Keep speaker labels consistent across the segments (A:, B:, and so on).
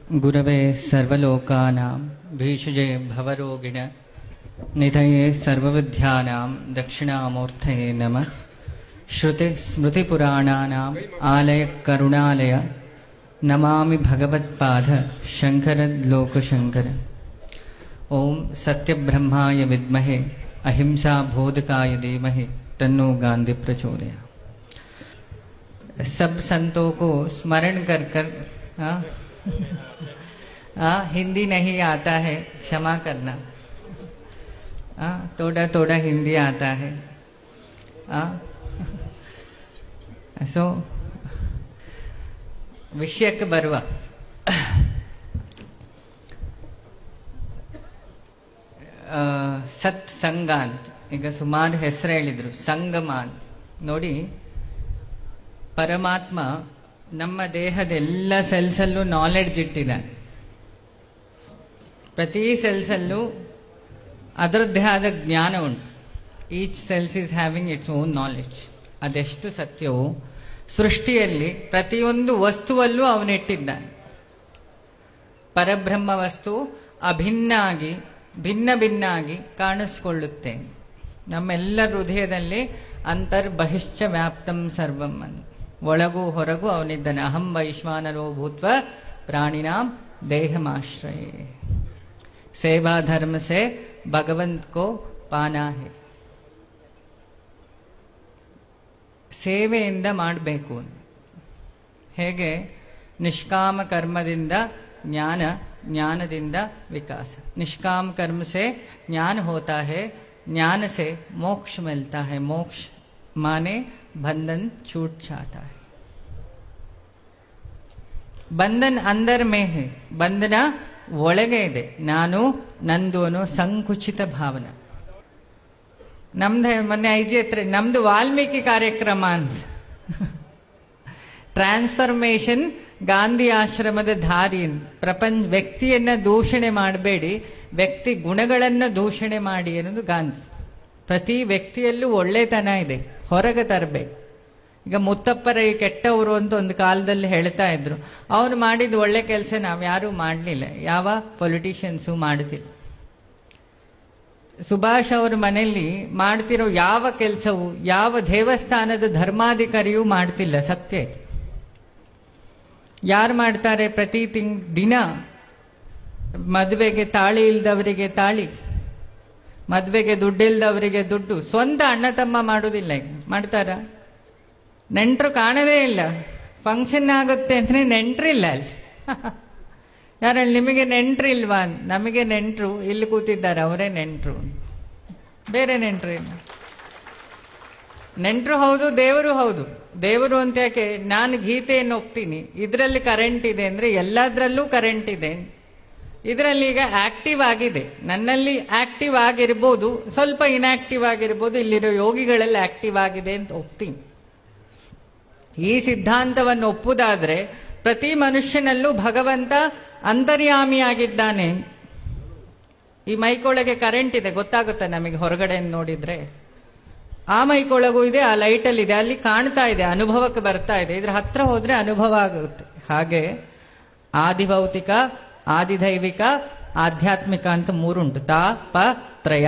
A: गुरवे सर्वलोकानां भीषजे भवरोगिण निधये सर्वविद्यानां दक्षिणामूर्तये नमः श्रुतिस्मृतिपुराणानाम् आलयकरुणालय नमामि भगवत्पाद शङ्करलोकशङ्कर ॐ सत्यब्रह्माय विद्महे अहिंसाबोधकाय धीमहि तन्नो गांधी प्रचोदया सब संतों को स्मरण कर कर हाँ हाँ हिंदी नहीं आता है क्षमा करना हाँ थोड़ा थोड़ा हिंदी आता है हाँ ಸೊ ವಿಷಯಕ್ಕೆ ಬರುವ ಆ, ಸತ್ ಸಂಘ ಅಂತ ಈಗ ಸುಮಾರು ಹೆಸರು ಹೇಳಿದ್ರು ಸಂಗಮ ಅಂತ ನೋಡಿ ಪರಮಾತ್ಮ ನಮ್ಮ ದೇಹದ ಎಲ್ಲ ಸೆಲ್ಸಲ್ಲೂ ನಾಲೆಡ್ಜ್ ಇಟ್ಟಿದ್ದಾನೆ ಪ್ರತಿ ಸೆಲ್ಸಲ್ಲೂ ಅದರದ್ದೇ ಆದ ಜ್ಞಾನ ಉಂಟು each cells is having its own knowledge ಅದೆಷ್ಟು ಸತ್ಯವೋ ಸೃಷ್ಟಿಯಲ್ಲಿ ಪ್ರತಿಯೊಂದು ವಸ್ತುವಲ್ಲೂ ಅವನಿಟ್ಟಿದ್ದಾನೆ ಪರಬ್ರಹ್ಮ ವಸ್ತು ಅಭಿನ್ನ ಆಗಿ ಭಿನ್ನ ಭಿನ್ನ ಆಗಿ ಕಾಣಿಸ್ಕೊಳ್ಳುತ್ತೆ ನಮ್ಮೆಲ್ಲ ಹೃದಯದಲ್ಲಿ ಅಂತರ್ಬಹಿಶ್ಚ ವ್ಯಾಪ್ತಂ ಸರ್ವಂ ಅನ್ ಒಳಗೂ ಹೊರಗೂ ಅವನಿದ್ದಾನೆ ಅಹಂ ವೈಶ್ವಾನರೋ ಭೂತ್ವ ಪ್ರಾಣಿನಾಂ ದೇಹಮಾಶ್ರಯೇ ಸೇವಾ ಧರ್ಮ ಸೆ ಭಗವಂತ್ ಕೋ ಪಾನಾ ಹೇ ಸೇವೆಯಿಂದ ಮಾಡಬೇಕು ಹೇಗೆ ನಿಷ್ಕಾಮ ಕರ್ಮದಿಂದ ಜ್ಞಾನ ಜ್ಞಾನದಿಂದ ವಿಕಾಸ निष्काम कर्म से ज्ञान होता है ज्ञान से मोक्ष मिलता है मोक्ष माने बंधन छूट जाता है ಬಂಧನ್ ಅಂದರ್ ಮೇ ಹೇ ಬಂಧನ ಒಳಗೆ ಇದೆ ನಾನು ನಂದು ಅನ್ನೋ ಸಂಕುಚಿತ ಭಾವನೆ ನಮ್ದು ಮೊನ್ನೆ ಐಜಿ ಹತ್ರ ನಮ್ದು ವಾಲ್ಮೀಕಿ ಕಾರ್ಯಕ್ರಮ ಅಂತ ಟ್ರಾನ್ಸ್ಫರ್ಮೇಷನ್ ಗಾಂಧಿ ಆಶ್ರಮದ ದಾರಿ ಅಂತ. ಪ್ರಪಂಚ ವ್ಯಕ್ತಿಯನ್ನ ದೂಷಣೆ ಮಾಡಬೇಡಿ ವ್ಯಕ್ತಿ ಗುಣಗಳನ್ನ ದೂಷಣೆ ಮಾಡಿ ಅನ್ನೋದು ಗಾಂಧಿ ಪ್ರತಿ ವ್ಯಕ್ತಿಯಲ್ಲೂ ಒಳ್ಳೆತನ ಇದೆ ಹೊರಗೆ ತರಬೇಕು ಈಗ ಮುತ್ತಪ್ಪರ ಈ ಕೆಟ್ಟವರು ಅಂತ ಒಂದು ಕಾಲದಲ್ಲಿ ಹೇಳ್ತಾ ಇದ್ರು ಅವ್ರು ಮಾಡಿದ ಒಳ್ಳೆ ಕೆಲಸ ನಾವು ಯಾರೂ ಮಾಡಲಿಲ್ಲ ಯಾವ ಪೊಲಿಟಿಷಿಯನ್ಸು ಮಾಡುತ್ತಿಲ್ಲ ಸುಭಾಷ್ ಅವ್ರ ಮನೆಯಲ್ಲಿ ಮಾಡ್ತಿರೋ ಯಾವ ಕೆಲಸವು ಯಾವ ದೇವಸ್ಥಾನದ ಧರ್ಮಾಧಿಕಾರಿಯೂ ಮಾಡ್ತಿಲ್ಲ ಸತ್ಯ ಇದು. ಯಾರು ಮಾಡ್ತಾರೆ ಪ್ರತಿ ತಿಂಗ್ ದಿನ ಮದುವೆಗೆ ತಾಳಿ ಇಲ್ದವರಿಗೆ ತಾಳಿ ಮದುವೆಗೆ ದುಡ್ಡಿಲ್ದವರಿಗೆ ದುಡ್ಡು ಸ್ವಂತ ಅಣ್ಣ ತಮ್ಮ ಮಾಡೋದಿಲ್ಲ ಈಗ ಮಾಡ್ತಾರ ನೆಂಟರು ಕಾಣದೇ ಇಲ್ಲ ಫಂಕ್ಷನ್ ಆಗುತ್ತೆ ಅಂದ್ರೆ ನೆಂಟ್ರಿಲ್ಲ ಅಲ್ಲಿ ಯಾರಲ್ಲಿ ನಿಮಗೆ ನೆಂಟ್ರು ಇಲ್ವಾ ಅಂತ. ನಮಗೆ ನೆಂಟರು ಇಲ್ಲಿ ಕೂತಿದ್ದಾರೆ ಅವರೇ ನೆಂಟರು ಬೇರೆ ನೆಂಟರು ಇಲ್ಲ ನೆಂಟರು ಹೌದು ದೇವರು ಹೌದು ದೇವರು ಅಂತ ಯಾಕೆ ನಾನು ಗೀತೆಯನ್ನು ಒಪ್ತೀನಿ ಇದರಲ್ಲಿ ಕರೆಂಟ್ ಇದೆ ಅಂದ್ರೆ ಎಲ್ಲದರಲ್ಲೂ ಕರೆಂಟ್ ಇದೆ ಇದರಲ್ಲಿ ಈಗ ಆಕ್ಟಿವ್ ಆಗಿದೆ ನನ್ನಲ್ಲಿ ಆಕ್ಟಿವ್ ಆಗಿರ್ಬೋದು ಸ್ವಲ್ಪ ಇನ್ಆಕ್ಟಿವ್ ಆಗಿರ್ಬೋದು ಇಲ್ಲಿರೋ ಯೋಗಿಗಳಲ್ಲಿ ಆಕ್ಟಿವ್ ಆಗಿದೆ ಅಂತ ಒಪ್ತೀನಿ ಈ ಸಿದ್ಧಾಂತವನ್ನು ಒಪ್ಪುದಾದ್ರೆ ಪ್ರತಿ ಮನುಷ್ಯನಲ್ಲೂ ಭಗವಂತ ಅಂತರ್ಯಾಮಿಯಾಗಿದ್ದಾನೆ ಈ ಮೈಕೊಳಗೆ ಕರೆಂಟ್ ಇದೆ ಗೊತ್ತಾಗುತ್ತೆ ನಮಗೆ ಹೊರಗಡೆ ನೋಡಿದ್ರೆ ಆ ಮೈಕೊಳಗೂ ಇದೆ ಆ ಲೈಟಲ್ಲಿ ಇದೆ ಅಲ್ಲಿ ಕಾಣ್ತಾ ಇದೆ ಅನುಭವಕ್ಕೆ ಬರ್ತಾ ಇದೆ ಇದ್ರ ಹತ್ರ ಹೋದ್ರೆ ಅನುಭವ ಆಗುತ್ತೆ ಹಾಗೆ ಆದಿಭೌತಿಕ ಆದಿದೈವಿಕ ಆಧ್ಯಾತ್ಮಿಕ ಅಂತ ಮೂರುಂಟು ತಾಪ ತ್ರಯ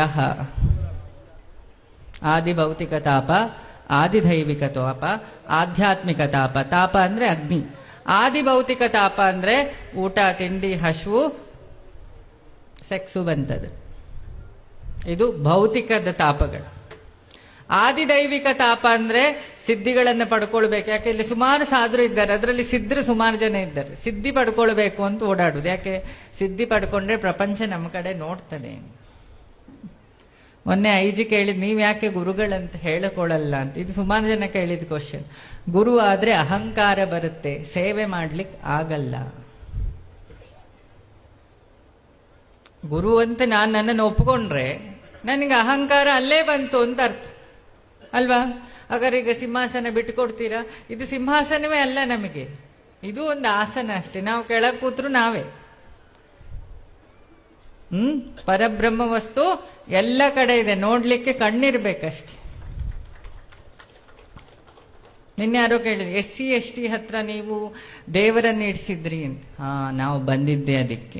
A: ಆದಿಭೌತಿಕ ತಾಪ ಆದಿದೈವಿಕ ತಾಪ ಆಧ್ಯಾತ್ಮಿಕ ತಾಪ ತಾಪ ಅಂದ್ರೆ ಅಗ್ನಿ ಆದಿಭೌತಿಕ ತಾಪ ಅಂದ್ರೆ ಊಟ ತಿಂಡಿ ಹಶುವು ಸೆಕ್ಸು ಬಂತದ್ದು ಇದು ಭೌತಿಕದ ತಾಪಗಳು ಆದಿದೈವಿಕ ತಾಪ ಅಂದ್ರೆ ಸಿದ್ಧಿಗಳನ್ನ ಪಡ್ಕೊಳ್ಬೇಕು ಯಾಕೆ ಇಲ್ಲಿ ಸುಮಾರು ಸಾಧರು ಇದ್ದಾರೆ ಅದರಲ್ಲಿ ಸಿದ್ಧರು ಸುಮಾರು ಜನ ಇದ್ದಾರೆ ಸಿದ್ಧಿ ಪಡ್ಕೊಳ್ಬೇಕು ಅಂತ ಓಡಾಡುದು ಯಾಕೆ ಸಿದ್ಧಿ ಪಡ್ಕೊಂಡ್ರೆ ಪ್ರಪಂಚ ನಮ್ಮ ಕಡೆ ನೋಡ್ತದೆ ಮೊನ್ನೆ ಐಜಿ ಕೇಳಿದ್ ನೀವ್ ಯಾಕೆ ಗುರುಗಳಂತ ಹೇಳಿಕೊಳ್ಳಲ್ಲ ಅಂತ ಇದು ಸುಮಾರು ಜನ ಕೇಳಿದ ಕ್ವಶನ್ ಗುರು ಆದ್ರೆ ಅಹಂಕಾರ ಬರುತ್ತೆ ಸೇವೆ ಮಾಡ್ಲಿಕ್ಕೆ ಆಗಲ್ಲ ಗುರು ಅಂತ ನಾನು ನನ್ನನ್ನು ಒಪ್ಕೊಂಡ್ರೆ ನನಗೆ ಅಹಂಕಾರ ಅಲ್ಲೇ ಬಂತು ಅಂತ ಅರ್ಥ ಅಲ್ವಾ ಹಾಗಾದ್ರೆ ಈಗ ಸಿಂಹಾಸನ ಬಿಟ್ಟುಕೊಡ್ತೀರಾ ಇದು ಸಿಂಹಾಸನವೇ ಅಲ್ಲ ನಮಗೆ ಇದು ಒಂದು ಆಸನ ಅಷ್ಟೇ ನಾವು ಕೆಳಗೆ ಕೂತ್ರು ನಾವೇ ಹ್ಮ್ ಪರಬ್ರಹ್ಮ ವಸ್ತು ಎಲ್ಲ ಕಡೆ ಇದೆ ನೋಡ್ಲಿಕ್ಕೆ ಕಣ್ಣಿರ್ಬೇಕಷ್ಟೆ ನಿನ್ನೆ ಯಾರೋ ಕೇಳಿದ್ರು ಎಸ್ ಸಿ ಎಸ್ ಟಿ ಹತ್ರ ನೀವು ದೇವರನ್ನು ಇಡಿಸಿದ್ರಿ ಅಂತ ಹಾ ನಾವು ಬಂದಿದ್ದೆ ಅದಕ್ಕೆ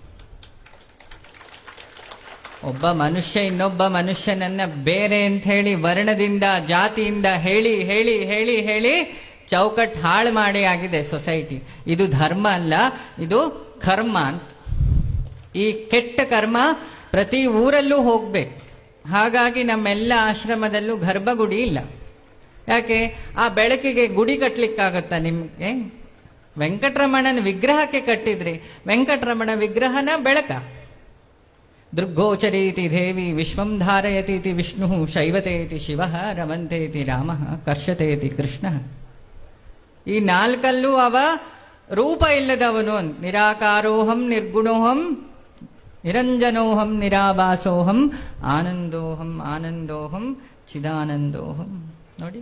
A: ಒಬ್ಬ ಮನುಷ್ಯ ಇನ್ನೊಬ್ಬ ಮನುಷ್ಯನನ್ನ ಬೇರೆ ಅಂತ ಹೇಳಿ ವರ್ಣದಿಂದ ಜಾತಿಯಿಂದ ಹೇಳಿ ಹೇಳಿ ಹೇಳಿ ಹೇಳಿ ಚೌಕಟ್ ಹಾಳು ಮಾಡಿ ಆಗಿದೆ ಸೊಸೈಟಿ ಇದು ಧರ್ಮ ಅಲ್ಲ ಇದು ಕರ್ಮ ಅಂತ ಈ ಕೆಟ್ಟ ಕರ್ಮ ಪ್ರತಿ ಊರಲ್ಲೂ ಹೋಗ್ಬೇಕು ಹಾಗಾಗಿ ನಮ್ಮೆಲ್ಲ ಆಶ್ರಮದಲ್ಲೂ ಗರ್ಭಗುಡಿ ಇಲ್ಲ ಯಾಕೆ ಆ ಬೆಳಕಿಗೆ ಗುಡಿ ಕಟ್ಲಿಕ್ಕಾಗತ್ತಾ ನಿಮ್ಗೆ ವೆಂಕಟರಮಣನ ವಿಗ್ರಹಕ್ಕೆ ಕಟ್ಟಿದ್ರಿ ವೆಂಕಟರಮಣ ವಿಗ್ರಹನ ಬೆಳಕ ದೃಗ್ಗೋಚರೇತಿ ದೇವಿ ವಿಶ್ವಂ ಧಾರಯತೀತಿ ವಿಷ್ಣು ಶೈವತೇತಿ ಶಿವ ರಮಂತೇತಿ ರಾಮ ಕರ್ಷತೇತಿ ಕೃಷ್ಣ ಈ ನಾಲ್ಕಲ್ಲೂ ಅವ ರೂಪ ಇಲ್ಲದವನು ಅಂತ. ನಿರಾಕಾರೋಹಂ ನಿರ್ಗುಣೋಹಂ ನಿರಂಜನೋಹಂ ನಿರಾಭಾಸೋಹಂ ಆನಂದೋಹಂ ಆನಂದೋಹಂ ಚಿದಾನಂದೋಹಂ ನೋಡಿ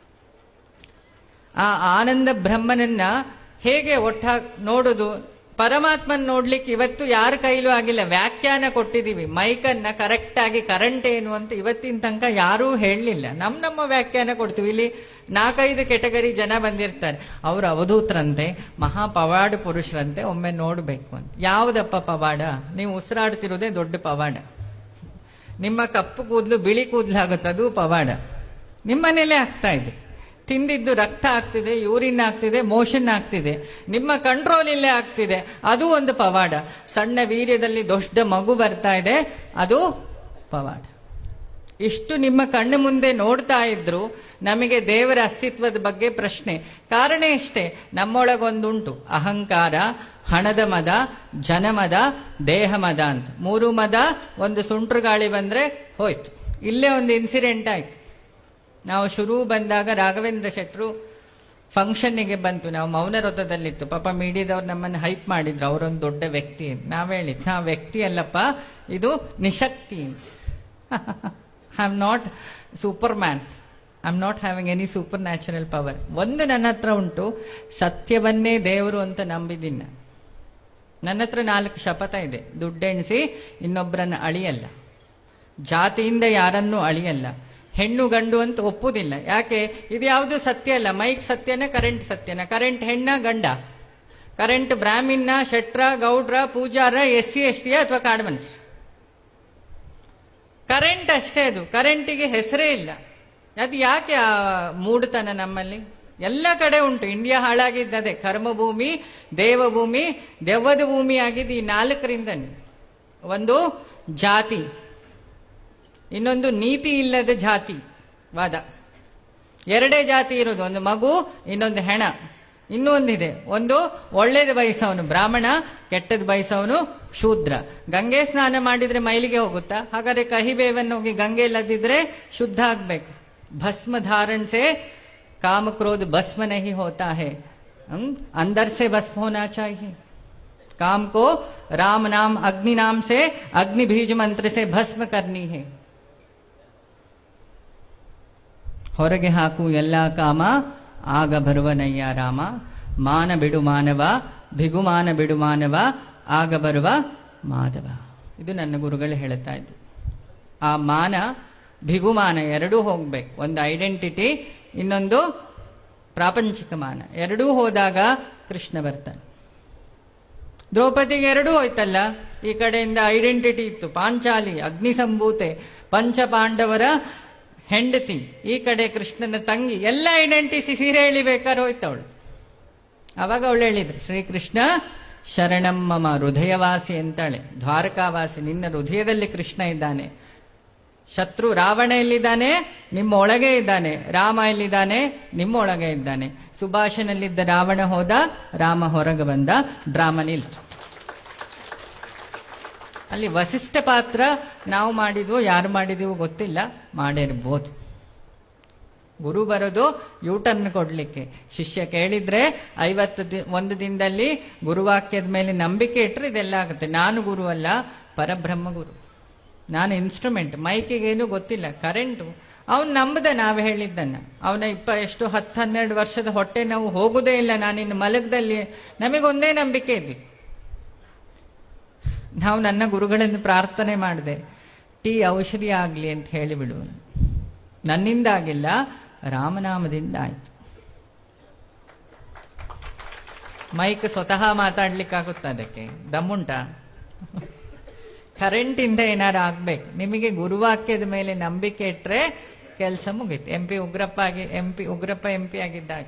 A: ಆ ಆನಂದ ಬ್ರಹ್ಮನನ್ನ ಹೇಗೆ ಒಟ್ಟಾಗಿ ನೋಡುದು ಪರಮಾತ್ಮನ್ ನೋಡ್ಲಿಕ್ಕೆ ಇವತ್ತು ಯಾರ ಕೈಲೂ ಆಗಿಲ್ಲ ವ್ಯಾಖ್ಯಾನ ಕೊಟ್ಟಿದೀವಿ ಮೈಕನ್ನ ಕರೆಕ್ಟ್ ಆಗಿ ಕರೆಂಟ್ ಏನು ಅಂತ ಇವತ್ತಿನ ತನಕ ಯಾರೂ ಹೇಳಲಿಲ್ಲ ನಮ್ ನಮ್ಮ ವ್ಯಾಖ್ಯಾನ ಕೊಡ್ತೀವಿ ಇಲ್ಲಿ ನಾಲ್ಕೈದು ಕೆಟಗರಿ ಜನ ಬಂದಿರ್ತಾರೆ ಅವರು ಅವಧೂತರಂತೆ ಮಹಾ ಪವಾಡ ಪುರುಷರಂತೆ ಒಮ್ಮೆ ನೋಡ್ಬೇಕು ಅಂತ ಯಾವುದಪ್ಪ ಪವಾಡ ನೀವು ಉಸಿರಾಡ್ತಿರೋದೇ ದೊಡ್ಡ ಪವಾಡ ನಿಮ್ಮ ಕಪ್ಪು ಕೂದಲು ಬಿಳಿ ಕೂದಲಾಗುತ್ತೆ ಅದು ಪವಾಡ ನಿಮ್ಮನೇಲೆ ಆಗ್ತಾ ಇದೆ ತಿಂದಿದ್ದು ರಕ್ತ ಆಗ್ತಿದೆ ಯೂರಿನ್ ಆಗ್ತಿದೆ ಮೋಷನ್ ಆಗ್ತಿದೆ ನಿಮ್ಮ ಕಂಟ್ರೋಲ್ ಇಲ್ಲೇ ಆಗ್ತಿದೆ ಅದು ಒಂದು ಪವಾಡ ಸಣ್ಣ ವೀರ್ಯದಲ್ಲಿ ದೊಡ್ಡ ಮಗು ಬರ್ತಾ ಇದೆ ಅದು ಪವಾಡ ಇಷ್ಟು ನಿಮ್ಮ ಕಣ್ಣು ಮುಂದೆ ನೋಡ್ತಾ ಇದ್ರು ನಮಗೆ ದೇವರ ಅಸ್ತಿತ್ವದ ಬಗ್ಗೆ ಪ್ರಶ್ನೆ ಕಾರಣ ಇಷ್ಟೇ ನಮ್ಮೊಳಗೊಂದುಂಟು ಅಹಂಕಾರ ಹಣದ ಮದ ಜನಮದ ದೇಹ ಮದ ಅಂತ ಮೂರು ಮದ ಒಂದು ಸುಂಟ್ರು ಗಾಳಿ ಬಂದ್ರೆ ಹೋಯ್ತು ಇಲ್ಲೇ ಒಂದು ಇನ್ಸಿಡೆಂಟ್ ಆಯ್ತು ನಾವು ಶುರು ಬಂದಾಗ ರಾಘವೇಂದ್ರ ಶೆಟ್ರು ಫಂಕ್ಷನ್ನಿಗೆ ಬಂತು ನಾವು ಮೌನ ವ್ರತದಲ್ಲಿತ್ತು ಪಾಪ ಮೀಡಿಯಾದವ್ರು ನಮ್ಮನ್ನು ಹೈಪ್ ಮಾಡಿದ್ರು ಅವರೊಂದು ದೊಡ್ಡ ವ್ಯಕ್ತಿ ಅಂತ. ನಾವ್ ಹೇಳಿದ್ ನಾ ವ್ಯಕ್ತಿ ಅಲ್ಲಪ್ಪ ಇದು ನಿಶಕ್ತಿ I am not superman I am not having any supernatural power ಒಂದು ನನ್ನ ಹತ್ರ ಉಂಟು ಸತ್ಯವನ್ನೇ ದೇವರು ಅಂತ ನಂಬಿದ್ದೀನಿ ನಾನು. ನನ್ನ ಹತ್ರ ನಾಲ್ಕು ಶಪಥ ಇದೆ ದುಡ್ಡೆಣಿಸಿ ಇನ್ನೊಬ್ಬರನ್ನ ಅಳಿಯಲ್ಲ ಜಾತಿಯಿಂದ ಯಾರನ್ನೂ ಅಳಿಯಲ್ಲ ಹೆಣ್ಣು ಗಂಡು ಅಂತ ಒಪ್ಪುದಿಲ್ಲ ಯಾಕೆ ಇದು ಯಾವುದು ಸತ್ಯ ಅಲ್ಲ ಮೈಕ್ ಸತ್ಯನ ಕರೆಂಟ್ ಸತ್ಯನ ಕರೆಂಟ್ ಹೆಣ್ಣ ಗಂಡ ಕರೆಂಟ್ ಬ್ರಾಹ್ಮಿನ್ನ ಶೆಟ್ರ ಗೌಡ್ರ ಪೂಜಾರ ಎಸ್ ಸಿ ಎಸ್ ಟಿಯ ಅಥವಾ ಕಾಡು ಮನುಷ್ಯ ಕರೆಂಟ್ ಅಷ್ಟೇ ಅದು ಕರೆಂಟಿಗೆ ಹೆಸರೇ ಇಲ್ಲ ಅದು ಯಾಕೆ ಆ ಮೂಡುತನ ನಮ್ಮಲ್ಲಿ ಎಲ್ಲ ಕಡೆ ಉಂಟು ಇಂಡಿಯಾ ಹಾಳಾಗಿದ್ದದೆ ಕರ್ಮಭೂಮಿ ದೇವಭೂಮಿ ದೆವ್ವದ ಭೂಮಿ ಆಗಿದ್ದು ಈ ನಾಲ್ಕರಿಂದನೇ ಒಂದು ಜಾತಿ ಇನ್ನೊಂದು ನೀತಿ ಇಲ್ಲದ ಜಾತಿ ವಾದ ಎರಡೇ ಜಾತಿ ಇರೋದು ಒಂದು ಮಗು ಇನ್ನೊಂದು ಹೆಣ ಇನ್ನೂ ಒಂದಿದೆ ಒಂದು ಒಳ್ಳೇದು ಬಯಸವನು ಬ್ರಾಹ್ಮಣ ಕೆಟ್ಟದ್ದು ಬಯಸವನು ಶೂದ್ರ ಗಂಗೆ ಸ್ನಾನ ಮಾಡಿದ್ರೆ ಮೈಲಿಗೆ ಹೋಗುತ್ತಾ ಹಾಗಾದ್ರೆ ಕಹಿ ಬೇವನ್ನು ಹೋಗಿ ಗಂಗೆಯಲ್ಲದಿದ್ರೆ ಶುದ್ಧ ಆಗ್ಬೇಕು ಭಸ್ಮ धारण से काम क्रोध भस्म नहीं होता है हम? अंदर से भस्म होना चाहिए काम को राम नाम अग्नि नाम से अग्नि बीज मंत्र से भस्म करनी है ಹೊರಗೆ ಹಾಕು ಎಲ್ಲ ಕಾಮ ಆಗ ಬರುವನಯ್ಯ ರಾಮ ಮಾನ ಬಿಡು ಮಾನವ ಭಿಗುಮಾನ ಬಿಡು ಮಾನವ ಆಗ ಬರುವ ಮಾಧವ ಇದು ನನ್ನ ಗುರುಗಳು ಹೇಳ್ತಾ ಇದ್ದು ಆ ಮಾನ ಭಿಗುಮಾನ ಎರಡೂ ಹೋಗ್ಬೇಕು ಒಂದು ಐಡೆಂಟಿಟಿ ಇನ್ನೊಂದು ಪ್ರಾಪಂಚಿಕ ಮಾನ ಎರಡೂ ಹೋದಾಗ ಕೃಷ್ಣ ಬರ್ತಾನೆ ದ್ರೌಪದಿಗೆ ಎರಡೂ ಹೋಯ್ತಲ್ಲ ಈ ಕಡೆಯಿಂದ ಐಡೆಂಟಿಟಿ ಇತ್ತು ಪಾಂಚಾಲಿ ಅಗ್ನಿ ಸಂಭೂತೆ ಪಂಚ ಪಾಂಡವರ ಹೆಂಡತಿ ಈ ಕಡೆ ಕೃಷ್ಣನ ತಂಗಿ ಎಲ್ಲ ಐಡೆಂಟಿಟಿ ಸೀರೆ ಎಳಿಬೇಕಾದ್ರೆ ಹೋಯ್ತವಳು ಅವಾಗ ಅವಳು ಹೇಳಿದ್ರು ಶ್ರೀಕೃಷ್ಣ ಶರಣಂ ಮಮ ಹೃದಯವಾಸಿ ಅಂತಾಳೆ ದ್ವಾರಕಾವಾಸಿ ನಿನ್ನ ಹೃದಯದಲ್ಲಿ ಕೃಷ್ಣ ಇದ್ದಾನೆ ಶತ್ರು ರಾವಣ ಎಲ್ಲಿದ್ದಾನೆ ನಿಮ್ಮ ಒಳಗೆ ಇದ್ದಾನೆ ರಾಮ ಎಲ್ಲಿದ್ದಾನೆ ನಿಮ್ಮ ಒಳಗೆ ಇದ್ದಾನೆ ಸುಭಾಷನಲ್ಲಿದ್ದ ರಾವಣ ಹೋದ ರಾಮ ಹೊರಗೆ ಬಂದ ಡ್ರಾಮ ನಿಲ್ತು ಅಲ್ಲಿ ವಸಿಷ್ಠ ಪಾತ್ರ ನಾವು ಮಾಡಿದ್ವೋ ಯಾರು ಮಾಡಿದೀವೋ ಗೊತ್ತಿಲ್ಲ ಮಾಡಿರ್ಬೋದು ಗುರು ಬರೋದು ಯೂಟರ್ನ್ ಕೊಡ್ಲಿಕ್ಕೆ ಶಿಷ್ಯ ಕೇಳಿದ್ರೆ ಐವತ್ತು ದಿ ಒಂದು ದಿನದಲ್ಲಿ ಗುರುವಾಕ್ಯದ ಮೇಲೆ ನಂಬಿಕೆ ಇಟ್ಟರೆ ಇದೆಲ್ಲ ಆಗುತ್ತೆ ನಾನು ಗುರು ಅಲ್ಲ ಪರಬ್ರಹ್ಮ ಗುರು ನಾನು ಇನ್ಸ್ಟ್ರೂಮೆಂಟ್ ಮೈಕಿಗೇನು ಗೊತ್ತಿಲ್ಲ ಕರೆಂಟು ಅವನು ನಂಬದ ನಾವು ಹೇಳಿದ್ದನ್ನ ಅವನ ಇಪ್ಪ ಎಷ್ಟು ಹತ್ತು ಹನ್ನೆರಡು ವರ್ಷದ ಹೊಟ್ಟೆ ನಾವು ಹೋಗುದೇ ಇಲ್ಲ ನಾನಿನ್ನು ಮಲಗದಲ್ಲಿ ನಮಗೊಂದೇ ನಂಬಿಕೆ ಇದ್ದಿತ್ತು ನಾವು ನನ್ನ ಗುರುಗಳನ್ನು ಪ್ರಾರ್ಥನೆ ಮಾಡಿದೆ ಟೀ ಔಷಧಿ ಆಗಲಿ ಅಂತ ಹೇಳಿಬಿಡು ನನ್ನಿಂದ ಆಗಿಲ್ಲ ರಾಮನಾಮದಿಂದ ಆಯಿತು ಮೈಕ್ ಸ್ವತಃ ಮಾತಾಡ್ಲಿಕ್ಕಾಗುತ್ತಾ ಅದಕ್ಕೆ ದಮ್ಮುಂಟಾ ಕರೆಂಟಿಂದ ಏನಾರು ಆಗ್ಬೇಕು ನಿಮಗೆ ಗುರುವಾಕ್ಯದ ಮೇಲೆ ನಂಬಿಕೆ ಇಟ್ಟರೆ ಕೆಲಸ ಮುಗೀತು ಎಂ ಪಿ ಉಗ್ರಪ್ಪ ಆಗಿ M P Ugrappa M P ಆಗಿದ್ದಾಗ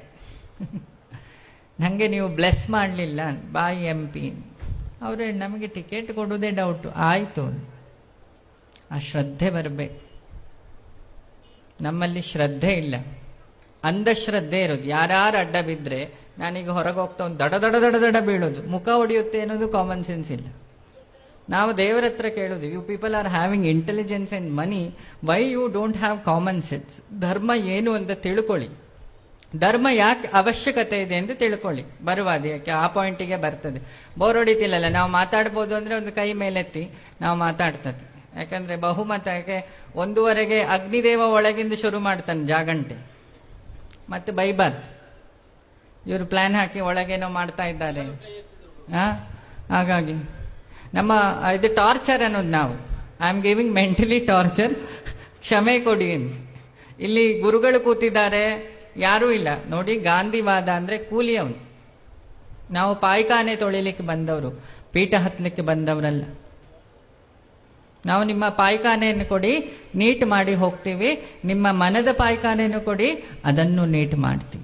A: ನನಗೆ ನೀವು ಬ್ಲೆಸ್ ಮಾಡಲಿಲ್ಲ ಬಾಯಿ ಎಂ ಪಿ ಅವರೇ ನಮಗೆ ಟಿಕೆಟ್ ಕೊಡೋದೇ ಡೌಟು ಆಯಿತು ಆ ಶ್ರದ್ಧೆ ಬರಬೇಕು ನಮ್ಮಲ್ಲಿ ಶ್ರದ್ಧೆ ಇಲ್ಲ ಅಂಧಶ್ರದ್ಧೆ ಇರೋದು ಯಾರ್ಯಾರು ಅಡ್ಡ ಬಿದ್ದರೆ ನಾನೀಗ ಹೊರಗೆ ಹೋಗ್ತಾ ಒಂದು ದಡ ದಡ ದಡ ದಡ ಬೀಳೋದು ಮುಖ ಹೊಡೆಯುತ್ತೆ ಅನ್ನೋದು ಕಾಮನ್ ಸೆನ್ಸ್ ಇಲ್ಲ ನಾವು ದೇವರ ಹತ್ರ ಕೇಳೋದು you people are having intelligence and money why you don't have common sense ಧರ್ಮ ಏನು ಅಂತ ತಿಳ್ಕೊಳ್ಳಿ ಧರ್ಮ ಯಾಕೆ ಅವಶ್ಯಕತೆ ಇದೆ ಎಂದು ತಿಳ್ಕೊಳ್ಳಿ ಬರುವಾದ ಯಾಕೆ ಆ ಪಾಯಿಂಟಿಗೆ ಬರ್ತದೆ ಬೋರ್ ಹೊಡಿತಿಲ್ಲಲ್ಲ ನಾವು ಮಾತಾಡ್ಬೋದು ಅಂದರೆ ಒಂದು ಕೈ ಮೇಲೆತ್ತಿ ನಾವು ಮಾತಾಡ್ತದೆ ಯಾಕಂದ್ರೆ ಬಹುಮತ ಯಾಕೆ ಒಂದೂವರೆಗೆ ಅಗ್ನಿದೇವ ಒಳಗಿಂದ ಶುರು ಮಾಡ್ತಾನೆ ಜಾಗಂಟೆ ಮತ್ತೆ ಬೈಬಾರ್ದು ಇವರು ಪ್ಲಾನ್ ಹಾಕಿ ಒಳಗೇನೋ ಮಾಡ್ತಾ ಇದ್ದಾರೆ ಆ ಹಾಗಾಗಿ ನಮ್ಮ ಇದು ಟಾರ್ಚರ್ ಅನ್ನೋದು ನಾವು I am giving mentally torture ಕ್ಷಮೆ ಕೊಡಿ ಅಂತ ಇಲ್ಲಿ ಗುರುಗಳು ಕೂತಿದ್ದಾರೆ ಯಾರೂ ಇಲ್ಲ ನೋಡಿ ಗಾಂಧಿವಾದ ಅಂದ್ರೆ ಕೂಲಿ ಅವನು ನಾವು ಪಾಯ್ಖಾನೆ ತೊಳಿಲಿಕ್ಕೆ ಬಂದವರು ಪೀಠ ಹತ್ತಲಿಕ್ಕೆ ಬಂದವರಲ್ಲ ನಾವು ನಿಮ್ಮ ಪಾಯ್ಖಾನೆಯನ್ನು ಕೊಡಿ ನೀಟ್ ಮಾಡಿ ಹೋಗ್ತೀವಿ ನಿಮ್ಮ ಮನದ ಪಾಯ್ಖಾನೆಯನ್ನು ಕೊಡಿ ಅದನ್ನು ನೀಟ್ ಮಾಡ್ತೀವಿ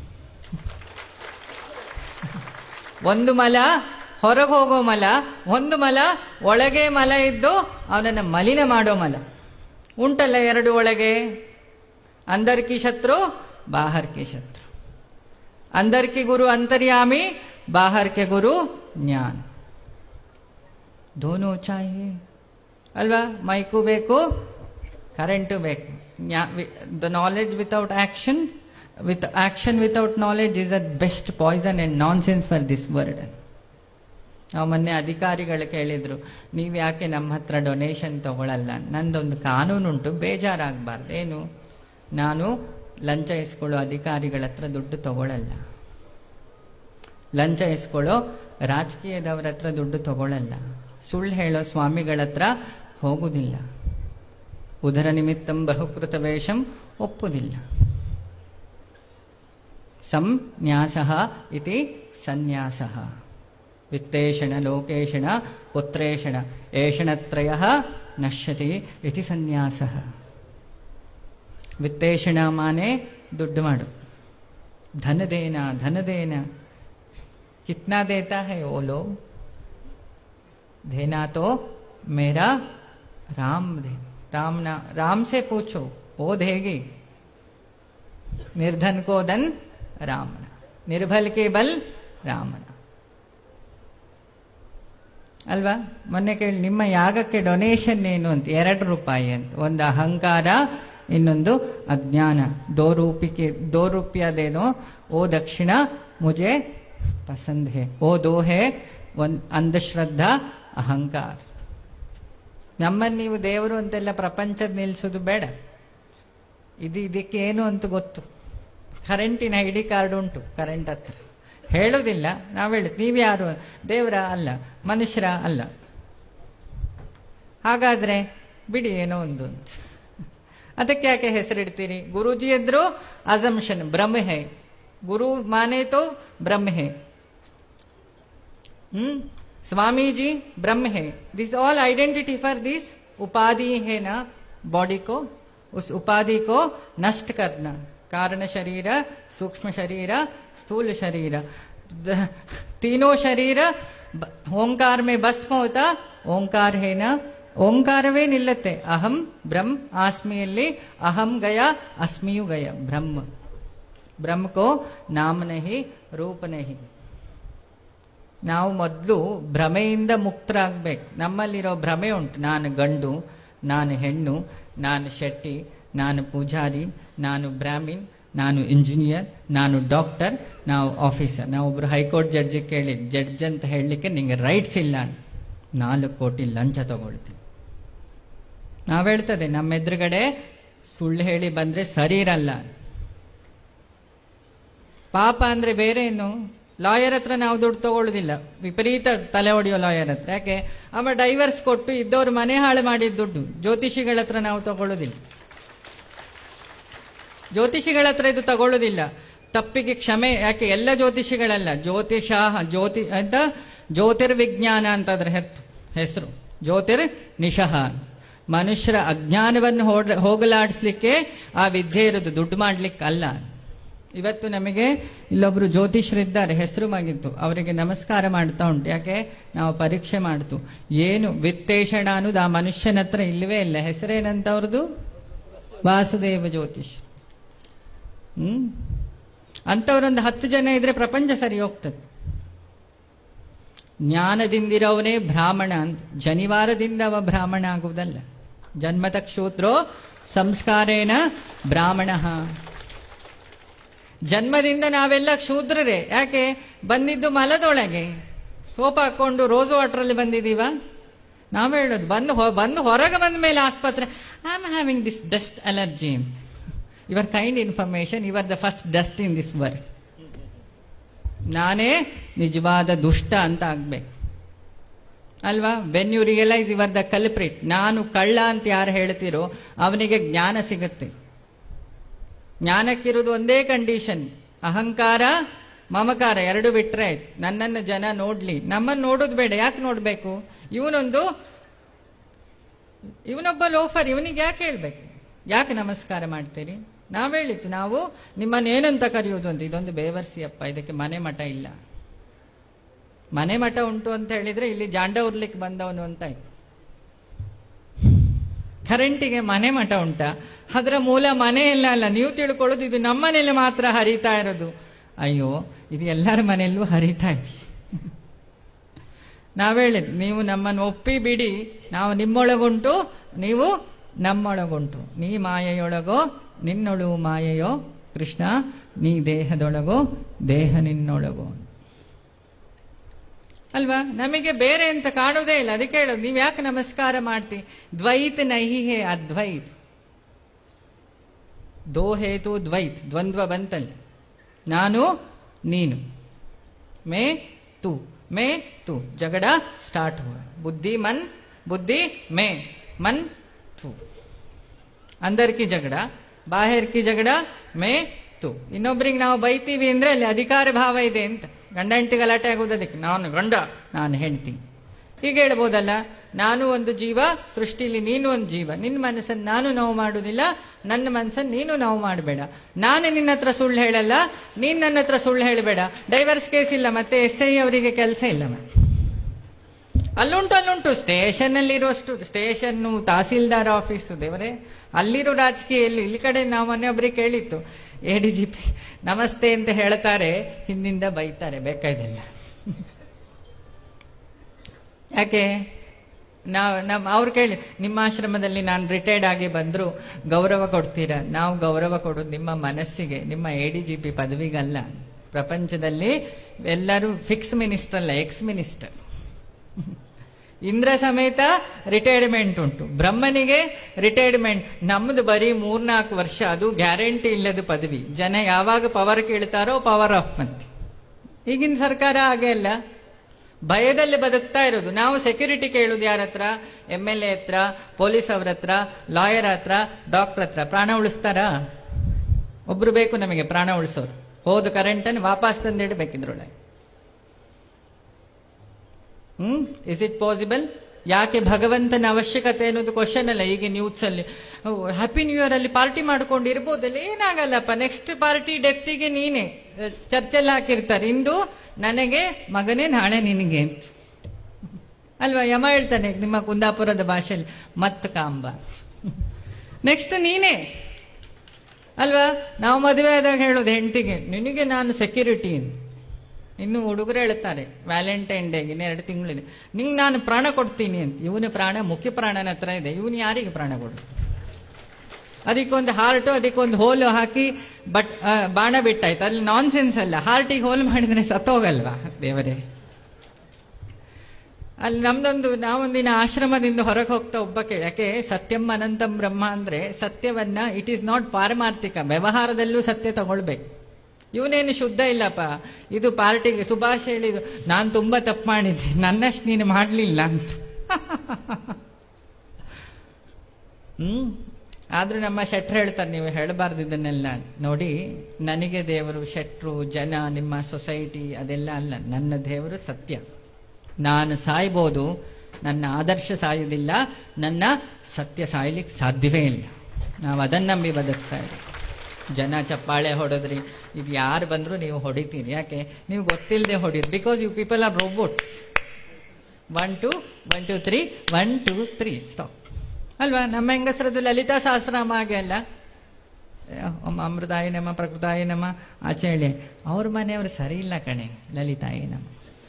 A: ಒಂದು ಮಲ ಹೊರಗೆ ಹೋಗೋ ಮಲ ಒಂದು ಮಲ ಒಳಗೆ ಮಲ ಇದ್ದು ಅವನನ್ನು ಮಲಿನ ಮಾಡೋ ಮಲ ಉಂಟಲ್ಲ ಎರಡು ಒಳಗೆ अंदर की शत्रु बाहर की शत्रु अंदर की गुरु अंतर्यामी बाहर के गुरु ज्ञान दोनों चाहिए ಅಲ್ವಾ ಮೈಕು ಬೇಕು ಕರೆಂಟು ಬೇಕು the knowledge without action with action without knowledge is the best poison and nonsense for this world ನಾವು ಮೊನ್ನೆ ಅಧಿಕಾರಿಗಳು ಕೇಳಿದ್ರು ನೀವು ಯಾಕೆ ನಮ್ಮ ಹತ್ರ ಡೊನೇಷನ್ ತಗೊಳ್ಳಲ್ಲ ನಂದೊಂದು ಕಾನೂನುಂಟು ಬೇಜಾರಾಗಬಾರ್ದು ಏನು ನಾನು ಲಂಚ ಇಸ್ಕೊಳ್ಳೋ ಅಧಿಕಾರಿಗಳ ಹತ್ರ ದುಡ್ಡು ತಗೊಳ್ಳಲ್ಲ ಲಂಚ ಇಸ್ಕೊಳ್ಳೋ ರಾಜಕೀಯದವರ ಹತ್ರ ದುಡ್ಡು ತಗೊಳ್ಳಲ್ಲ ಸುಳ್ಳು ಹೇಳೋ ಸ್ವಾಮಿಗಳ ಹತ್ರ ಹೋಗುವುದಿಲ್ಲ ಉದರ ನಿಮಿತ್ತಂ ಬಹುಕೃತ ವೇಷಂ ಒಪ್ಪುವುದಿಲ್ಲ ಸಂನ್ಯಾಸ ಇತಿ ಸನ್ಯಾಸ ವಿತ್ತೇಷಣ ಲೋಕೇಶಣ ಪುತ್ರೇಷಣ ಏಷಣತ್ರಯ ನಶ್ಯತಿ ಇತಿ ಸನ್ಯಾಸ ವಿತ್ತೇಷಣ ಮಾನೆ ದುಡ್ಡು ಮಾಡು धन देना धन देना कितना देता है वो लोग देना तो मेरा राम दे राम ना राम से पूछो वो देगी निर्धन को धन रामना निर्बल के बल ರಾಮನ ಅಲ್ವಾ ಮೊನ್ನೆ ಕೇಳಿ ನಿಮ್ಮ ಯಾಗಕ್ಕೆ ಡೊನೇಷನ್ ಏನು ಅಂತ ಎರಡು ರೂಪಾಯಿ ಅಂತ ಒಂದು ಅಹಂಕಾರ ಇನ್ನೊಂದು ಅಜ್ಞಾನ ದೋ ರೂಪಿಕೆ ದೋ ರೂಪಿಯದೇನೋ ಓ ದಕ್ಷಿಣ ಮುಜೆ ಪಸಂದ್ ಹೇ ಓ ದೋ ಹೇ ಒಂದ್ ಅಂಧಶ್ರದ್ಧಾ ಅಹಂಕಾರ ನಮ್ಮನ್ನು ನೀವು ದೇವರು ಅಂತೆಲ್ಲ ಪ್ರಪಂಚದ ನಿಲ್ಲಿಸೋದು ಬೇಡ ಇದು ಇದಕ್ಕೆ ಏನು ಅಂತ ಗೊತ್ತು ಕರೆಂಟಿನ ಐ ಡಿ ಕಾರ್ಡ್ ಉಂಟು ಕರೆಂಟ್ ಹತ್ರ ಹೇಳೋದಿಲ್ಲ ನಾವು ಹೇಳುದು ನೀವ್ಯಾರು ದೇವರ ಅಲ್ಲ ಮನುಷ್ಯರ ಅಲ್ಲ ಹಾಗಾದ್ರೆ ಬಿಡಿ ಏನೋ ಒಂದು ಅಂತ ಅದಕ್ಕೆ ಯಾಕೆ ಹೆಸರಿಡ್ತೀರಿ ಗುರುಜಿ ಎದ್ರು ಅಜಂಷನ್ ಬ್ರಹ್ಮ ಹೇ ಗುರು ಮಾನೆ ತೋ ಬ್ರಹ್ಮ ಹೇ हम्म स्वामी जी ब्रह्म है this all identity for this उपाधि है ना बॉडी को उस उपाधि को नष्ट करना कारण शरीर सूक्ष्म शरीर स्थूल शरीर द- तीनों शरीर ब- ओंकार में भस्म होता ओंकार है ना ಓಂಕಾರವೇ ನಿಲ್ಲತ್ತೆ ಅಹಂ ಬ್ರಹ್ಮ ಆಸ್ಮಿಯಲ್ಲಿ ಅಹಂ ಗಯ ಅಸ್ಮಿಯು ಗಯ ಬ್ರಹ್ಮ ಬ್ರಹ್ಮ ಕೋ ನಾಮ ನಹಿ ರೂಪ ನಹಿ ನಾವು ಮೊದಲು ಭ್ರಮೆಯಿಂದ ಮುಕ್ತರಾಗಬೇಕು ನಮ್ಮಲ್ಲಿರೋ ಭ್ರಮೆ ಉಂಟು ನಾನು ಗಂಡು ನಾನು ಹೆಣ್ಣು ನಾನು ಶೆಟ್ಟಿ ನಾನು ಪೂಜಾರಿ ನಾನು ಬ್ರಾಹ್ಮಿನ್ ನಾನು ಇಂಜಿನಿಯರ್ ನಾನು ಡಾಕ್ಟರ್ ನಾವು ಆಫೀಸರ್ ನಾವು ಒಬ್ರು ಹೈಕೋರ್ಟ್ ಜಡ್ಜಿ ಕೇಳಿ ಜಡ್ಜ್ ಅಂತ ಹೇಳಲಿಕ್ಕೆ ನಿಂಗೆ ರೈಟ್ಸ್ ಇಲ್ಲ ಅಂತ. ನಾಲ್ಕು ಕೋಟಿ ಲಂಚ ತಗೊಳ್ತೀವಿ ನಾವು ಹೇಳ್ತದೆ ನಮ್ಮ ಎದುರುಗಡೆ ಸುಳ್ಳು ಹೇಳಿ ಬಂದ್ರೆ ಸರಿ ಇರಲ್ಲ ಪಾಪ ಅಂದ್ರೆ ಬೇರೆ ಏನು ಲಾಯರ್ ಹತ್ರ ನಾವು ದುಡ್ಡು ತಗೊಳ್ಳೋದಿಲ್ಲ ವಿಪರೀತ ತಲೆ ಹೊಡೆಯೋ ಲಾಯರ್ ಹತ್ರ ಯಾಕೆ ಅವ ಡೈವರ್ಸ್ ಕೊಟ್ಟು ಇದ್ದವ್ರು ಮನೆ ಹಾಳು ಮಾಡಿದ ದುಡ್ಡು ಜ್ಯೋತಿಷಿಗಳ ಹತ್ರ ನಾವು ತಗೊಳ್ಳೋದಿಲ್ಲ ಜ್ಯೋತಿಷಿಗಳ ಹತ್ರ ಇದು ತಗೊಳ್ಳೋದಿಲ್ಲ ತಪ್ಪಿಗೆ ಕ್ಷಮೆ ಯಾಕೆ ಎಲ್ಲ ಜ್ಯೋತಿಷಿಗಳಲ್ಲ ಜ್ಯೋತಿಷ ಜ್ಯೋತಿ ಅಂತ ಜ್ಯೋತಿರ್ವಿಜ್ಞಾನ ಅಂತ ಅದ್ರ ಹೆರ್ತು ಹೆಸರು ಜ್ಯೋತಿರ್ ನಿಶಃ ಮನುಷ್ಯರ ಅಜ್ಞಾನವನ್ನು ಹೋಡ್- ಹೋಗಲಾಡಿಸ್ಲಿಕ್ಕೆ ಆ ವಿದ್ಯೆ ಇರೋದು ದುಡ್ಡು ಮಾಡ್ಲಿಕ್ಕೆ ಅಲ್ಲ ಇವತ್ತು ನಮಗೆ ಇಲ್ಲೊಬ್ರು ಜ್ಯೋತಿಷರಿದ್ದಾರೆ ಹೆಸರು ಮಾಗಿತ್ತು ಅವರಿಗೆ ನಮಸ್ಕಾರ ಮಾಡ್ತಾ ಉಂಟು ಯಾಕೆ ನಾವು ಪರೀಕ್ಷೆ ಮಾಡ್ತು ಏನು ವಿತ್ತೇಷಣ ಅನ್ನೋದು ಆ ಮನುಷ್ಯನ ಹತ್ರ ಇಲ್ಲವೇ ಇಲ್ಲ ಹೆಸರೇನಂತ ಅವ್ರದ್ದು ವಾಸುದೇವ ಜ್ಯೋತಿಷ್ ಹ್ಮ್ ಅಂಥವ್ರೊಂದು ಹತ್ತು ಜನ ಇದ್ರೆ ಪ್ರಪಂಚ ಸರಿ ಹೋಗ್ತದೆ ಜ್ಞಾನದಿಂದಿರೋವನೇ ಬ್ರಾಹ್ಮಣ ಅಂತ ಜನಿವಾರದಿಂದ ಅವ ಬ್ರಾಹ್ಮಣ ಆಗುವುದಲ್ಲ ಜನ್ಮತ ಕ್ಷೂತ್ರೋ ಸಂಸ್ಕಾರೇಣ ಬ್ರಾಹ್ಮಣ ಜನ್ಮದಿಂದ ನಾವೆಲ್ಲ ಕ್ಷೂದ್ರರೇ ಯಾಕೆ ಬಂದಿದ್ದು ಮಲದೊಳಗೆ ಸೋಪ್ ಹಾಕೊಂಡು ರೋಸು ವಾಟ್ರಲ್ಲಿ ಬಂದಿದ್ದೀವ ನಾವು ಹೇಳೋದು ಬಂದು ಹೊ- ಬಂದು ಹೊರಗೆ ಬಂದ ಮೇಲೆ ಆಸ್ಪತ್ರೆ I am having this dust allergy your kind information you're the first dust in this world ನಾನೇ ನಿಜವಾದ ದುಷ್ಟ ಅಂತ ಆಗ್ಬೇಕು ಅಲ್ವಾ when you realise you're the culprit ನಾನು ಕಳ್ಳ ಅಂತ ಯಾರು ಹೇಳ್ತೀರೋ ಅವನಿಗೆ ಜ್ಞಾನ ಸಿಗುತ್ತೆ ಜ್ಞಾನಕ್ಕಿರೋದು ಒಂದೇ ಕಂಡೀಷನ್ ಅಹಂಕಾರ ಮಮಕಾರ ಎರಡು ಬಿಟ್ರೆ ಆಯ್ತು ನನ್ನನ್ನು ಜನ ನೋಡ್ಲಿ ನಮ್ಮನ್ನು ನೋಡೋದು ಬೇಡ ಯಾಕೆ ನೋಡ್ಬೇಕು ಇವನೊಂದು ಇವನೊಬ್ಬ ಲೋಫರ್ ಇವನಿಗೆ ಯಾಕೆ ಹೇಳ್ಬೇಕು ಯಾಕೆ ನಮಸ್ಕಾರ ಮಾಡ್ತೀರಿ ನಾವು ಹೇಳಿತ್ತು ನಾವು ನಿಮ್ಮನ್ನು ಏನಂತ ಕರೆಯೋದು ಅಂತ ಇದೊಂದು ಬೇವರ್ಸಿ ಅಪ್ಪ ಇದಕ್ಕೆ ಮನೆ ಮಠ ಇಲ್ಲ ಮನೆ ಮಠ ಉಂಟು ಅಂತ ಹೇಳಿದ್ರೆ ಇಲ್ಲಿ ಜಾಂಡ ಉರ್ಲಿಕ್ಕೆ ಬಂದವನು ಅಂತ ಆಯ್ತು ಕರೆಂಟಿಗೆ ಮನೆ ಮಠ ಉಂಟ ಅದರ ಮೂಲ ಮನೆಯಲ್ಲ ಅಲ್ಲ ನೀವು ತಿಳ್ಕೊಳ್ಳೋದು ಇದು ನಮ್ಮ ಮನೇಲಿ ಮಾತ್ರ ಹರಿತಾ ಇರೋದು ಅಯ್ಯೋ ಇದು ಎಲ್ಲರ ಮನೆಯಲ್ಲೂ ಹರಿತಾ ಇದೆ ನಾವು ಹೇಳಿದ್ ನೀವು ನಮ್ಮನ್ನು ಒಪ್ಪಿ ಬಿಡಿ ನಾವು ನಿಮ್ಮೊಳಗುಂಟು ನೀವು ನಮ್ಮೊಳಗುಂಟು ನೀ ಮಾಯೆಯೊಳಗೋ ನಿನ್ನೊಳು ಮಾಯೆಯೋ ಕೃಷ್ಣ ನೀ ದೇಹದೊಳಗೋ ದೇಹ ನಿನ್ನೊಳಗೋ ಅಲ್ವಾ ನಮಗೆ ಬೇರೆ ಅಂತ ಕಾಣುವುದೇ ಇಲ್ಲ ಅದಕ್ಕೆ ಹೇಳೋದು ನೀವು ಯಾಕೆ ನಮಸ್ಕಾರ ಮಾಡ್ತಿ ದ್ವೈತ್ ನಹಿ ಹೇ ಅದ್ವೈತ್ ದೋ ಹೇತು ದ್ವೈತ್ ದ್ವಂದ್ವ ಬಂತಲ್ಲಿ ನಾನು ನೀನು ಮೇ ತು ಮೇ ತು ಜಗಡ ಸ್ಟಾರ್ಟ್ ಹುआ बुद्धि मन बुद्धि में मन तू अंदर की ಜಗಡ ಬಾಹಿರ್ ಕಿ ಜಗಡ ಮೇ ತು ಇನ್ನೊಬ್ರಿಗೆ ನಾವು ಬೈತೀವಿ ಅಂದ್ರೆ ಅಲ್ಲಿ ಅಧಿಕಾರ ಭಾವ ಇದೆ ಅಂತ ಗಂಡ ಹೆಂಡತಿ ಗಲಾಟೆ ಆಗೋದು ಅದಕ್ಕೆ ನಾನು ಗಂಡ ನಾನು ಹೆಂಡತಿ ಹೀಗೆ ಹೇಳ್ಬೋದಲ್ಲ ನಾನು ಒಂದು ಜೀವ ಸೃಷ್ಟಿಲಿ ನೀನು ಒಂದು ಜೀವ ನಿನ್ನ ಮನಸ್ಸನ್ನು ನಾನು ನೋವು ಮಾಡುವುದಿಲ್ಲ ನನ್ನ ಮನಸ್ಸನ್ನು ನೀನು ನೋವು ಮಾಡಬೇಡ ನಾನು ನಿನ್ನ ಹತ್ರ ಸುಳ್ಳು ಹೇಳಲ್ಲ ನೀನು ನನ್ನ ಹತ್ರ ಸುಳ್ಳು ಹೇಳಬೇಡ ಡೈವರ್ಸ್ ಕೇಸ್ ಇಲ್ಲ ಮತ್ತೆ ಎಸ್ ಐ ಅವರಿಗೆ ಕೆಲಸ ಇಲ್ಲ ಮತ್ತೆ ಅಲ್ಲುಂಟು ಅಲ್ಲುಂಟು ಸ್ಟೇಷನ್ ಅಲ್ಲಿರುವಷ್ಟು ಸ್ಟೇಷನ್ನು ತಹಸೀಲ್ದಾರ್ ಆಫೀಸು ದೇವರೇ ಅಲ್ಲಿರೋ ರಾಜಕೀಯ ಎಲ್ಲಿ ಇಲ್ಲಿ ಕಡೆ ನಾವು ಮೊನ್ನೆ ಒಬ್ರಿಗೆ ಕೇಳಿತ್ತು ಎ ಡಿ ಜಿ ಪಿ ನಮಸ್ತೆ ಅಂತ ಹೇಳ್ತಾರೆ ಹಿಂದಿಂದ ಬೈತಾರೆ ಬೇಕಾಯ್ದಿಲ್ಲ ಯಾಕೆ ನಾವು ನಮ್ಮ ಅವ್ರು ಕೇಳಿ ನಿಮ್ಮ ಆಶ್ರಮದಲ್ಲಿ ನಾನು ರಿಟೈರ್ಡ್ ಆಗಿ ಬಂದರೂ ಗೌರವ ಕೊಡ್ತೀರಾ ನಾವು ಗೌರವ ಕೊಡೋದು ನಿಮ್ಮ ಮನಸ್ಸಿಗೆ ನಿಮ್ಮ ಎ ಡಿ ಜಿ ಪಿ ಪದವಿಗಲ್ಲ ಪ್ರಪಂಚದಲ್ಲಿ ಎಲ್ಲರೂ ಫಿಕ್ಸ್ ಮಿನಿಸ್ಟರ್ ಅಲ್ಲ ಎಕ್ಸ್ ಮಿನಿಸ್ಟರ್ ಇಂದ್ರ ಸಮೇತ ರಿಟೈರ್ಮೆಂಟ್ ಉಂಟು ಬ್ರಹ್ಮನಿಗೆ ರಿಟೈರ್ಮೆಂಟ್ ನಮ್ಮದು ಬರೀ ಮೂರ್ನಾಲ್ಕು ವರ್ಷ ಅದು ಗ್ಯಾರಂಟಿ ಇಲ್ಲದ ಪದವಿ ಜನ ಯಾವಾಗ ಪವರ್ ಕೇಳ್ತಾರೋ ಪವರ್ ಆಫ್ ಮಂತಿ ಈಗಿನ ಸರ್ಕಾರ ಹಾಗೆ ಅಲ್ಲ ಭಯದಲ್ಲಿ ಬದುಕ್ತಾ ಇರೋದು ನಾವು ಸೆಕ್ಯೂರಿಟಿ ಕೇಳುದು ಯಾರ ಹತ್ರ ಎಮ್ ಎಲ್ ಎ ಹತ್ರ ಪೊಲೀಸ್ ಅವ್ರ ಹತ್ರ ಲಾಯರ್ ಹತ್ರ ಡಾಕ್ಟರ್ ಹತ್ರ ಪ್ರಾಣ ಉಳಿಸ್ತಾರಾ ಒಬ್ರು ಬೇಕು ನಮಗೆ ಪ್ರಾಣ ಉಳಿಸೋರು ಹೋದ ಕರೆಂಟನ್ನು ವಾಪಸ್ ತಂದಿಡಬೇಕಿದ್ರೊಳಗೆ ಹ್ಮ್ ಇಸ್ ಇಟ್ ಪಾಸಿಬಲ್ ಯಾಕೆ ಭಗವಂತನ ಅವಶ್ಯಕತೆ ಅನ್ನೋದು ಕ್ವಶನ್ ಅಲ್ಲ ಈಗ ನ್ಯೂಸ್ ಅಲ್ಲಿ ಹ್ಯಾಪಿ ನ್ಯೂ ಇಯರ್ ಅಲ್ಲಿ ಪಾರ್ಟಿ ಮಾಡ್ಕೊಂಡು ಇರ್ಬೋದಲ್ಲ ಏನಾಗಲ್ಲಪ್ಪ ನೆಕ್ಸ್ಟ್ ಪಾರ್ಟಿ ಡೆತ್ತಿಗೆ ನೀನೆ ಚರ್ಚೆಲ್ಲ ಹಾಕಿರ್ತಾರೆ ಇಂದು ನನಗೆ ಮಗನೇ ನಾಳೆ ನಿನಗೆ ಅಂತ ಅಲ್ವಾ ಯಮ ಹೇಳ್ತಾನೆ ನಿಮ್ಮ ಕುಂದಾಪುರದ ಭಾಷೆಯಲ್ಲಿ ಮತ್ ಕಾಂಬ ನೆಕ್ಸ್ಟ್ ನೀನೇ ಅಲ್ವಾ ನಾವು ಮದುವೆ ಆದಾಗ ಹೇಳೋದು ಹೆಂಡತಿಗೆ ನಿನಗೆ ನಾನು ಸೆಕ್ಯೂರಿಟಿ ಅಂತ ಇನ್ನು ಹುಡುಗರು ಹೇಳ್ತಾರೆ ವ್ಯಾಲೆಂಟೈನ್ ಡೇಗೆ ಇನ್ನು ಎರಡು ತಿಂಗಳಿದೆ ನಿಂಗೆ ನಾನು ಪ್ರಾಣ ಕೊಡ್ತೀನಿ ಅಂತ ಇವನ ಪ್ರಾಣ ಮುಖ್ಯ ಪ್ರಾಣನ ಹತ್ರ ಇದೆ ಇವನು ಯಾರಿಗೆ ಪ್ರಾಣ ಕೊಡು ಅದಕ್ಕೊಂದು ಹಾರ್ಟು ಅದಕ್ಕೊಂದು ಹೋಲು ಹಾಕಿ ಬಟ್ ಆ, ಬಾಣ ಬಿಟ್ಟಾಯ್ತು ಅಲ್ಲಿ ನಾನ್ ಸೆನ್ಸ್ ಅಲ್ಲ ಹಾರ್ಟಿಗೆ ಹೋಲ್ ಮಾಡಿದ್ರೆ ಸತ್ತೋಗಲ್ವಾ ದೇವರೇ ಅಲ್ಲಿ ನಮ್ದೊಂದು ನಾವೊಂದಿನ ಆಶ್ರಮದಿಂದ ಹೊರಗೆ ಹೋಗ್ತಾ ಒಬ್ಬ ಕೇಳಿ ಯಾಕೆ ಸತ್ಯಂ ಅನಂತಂ ಬ್ರಹ್ಮ ಅಂದ್ರೆ ಸತ್ಯವನ್ನ ಇಟ್ ಈಸ್ ನಾಟ್ ಪಾರಮಾರ್ಥಿಕ ವ್ಯವಹಾರದಲ್ಲೂ ಸತ್ಯ ತಗೊಳ್ಬೇಕು ಇವನೇನು ಶುದ್ಧ ಇಲ್ಲಪ್ಪ ಇದು ಪಾರ್ಟಿಗೆ ಸುಭಾಷ್ ಹೇಳಿದ್ದು ನಾನು ತುಂಬಾ ತಪ್ಪು ಮಾಡಿದ್ದೆ ನನ್ನಷ್ಟು ನೀನು ಮಾಡಲಿಲ್ಲ ಅಂತ ಹ್ಮ್ ಆದ್ರೂ ನಮ್ಮ ಶೆಟ್ರು ಹೇಳ್ತಾರೆ ನೀವು ಹೇಳಬಾರ್ದು ಇದನ್ನೆಲ್ಲ ನೋಡಿ ನನಗೆ ದೇವರು ಶೆಟ್ರು ಜನ ನಿಮ್ಮ ಸೊಸೈಟಿ ಅದೆಲ್ಲ ಅಲ್ಲ ನನ್ನ ದೇವರು ಸತ್ಯ ನಾನು ಸಾಯ್ಬೋದು ನನ್ನ ಆದರ್ಶ ಸಾಯುವುದಿಲ್ಲ ನನ್ನ ಸತ್ಯ ಸಾಯ್ಲಿಕ್ಕೆ ಸಾಧ್ಯವೇ ಇಲ್ಲ ನಾವು ಅದನ್ನ ನಂಬಿ ಬದುಕ್ತಾ ಇದ್ದೀವಿ ಜನ ಚಪ್ಪಾಳೆ ಹೊಡೆದ್ರಿ ಇದು ಯಾರು ಬಂದರೂ ನೀವು ಹೊಡಿತೀರಿ ಯಾಕೆ ನೀವು ಗೊತ್ತಿಲ್ಲದೆ ಹೊಡೀರಿ because you people are robots one two one two three one two three stop ಅಲ್ವಾ ನಮ್ಮ ಹೆಂಗಸರದ್ದು ಲಲಿತಾ ಸಹಸ್ರನಾಮ ಹಾಗೆ ಅಲ್ಲ ಒಮ್ಮ ಅಮೃತಾಯ ನಮ ಪ್ರಕೃತಾಯ ನಮ ಆಚೆ ಹೇಳಿ ಅವ್ರ ಮನೆಯವರು ಸರಿ ಇಲ್ಲ ಕಣೆ ಲಲಿತಾಯ ನಮ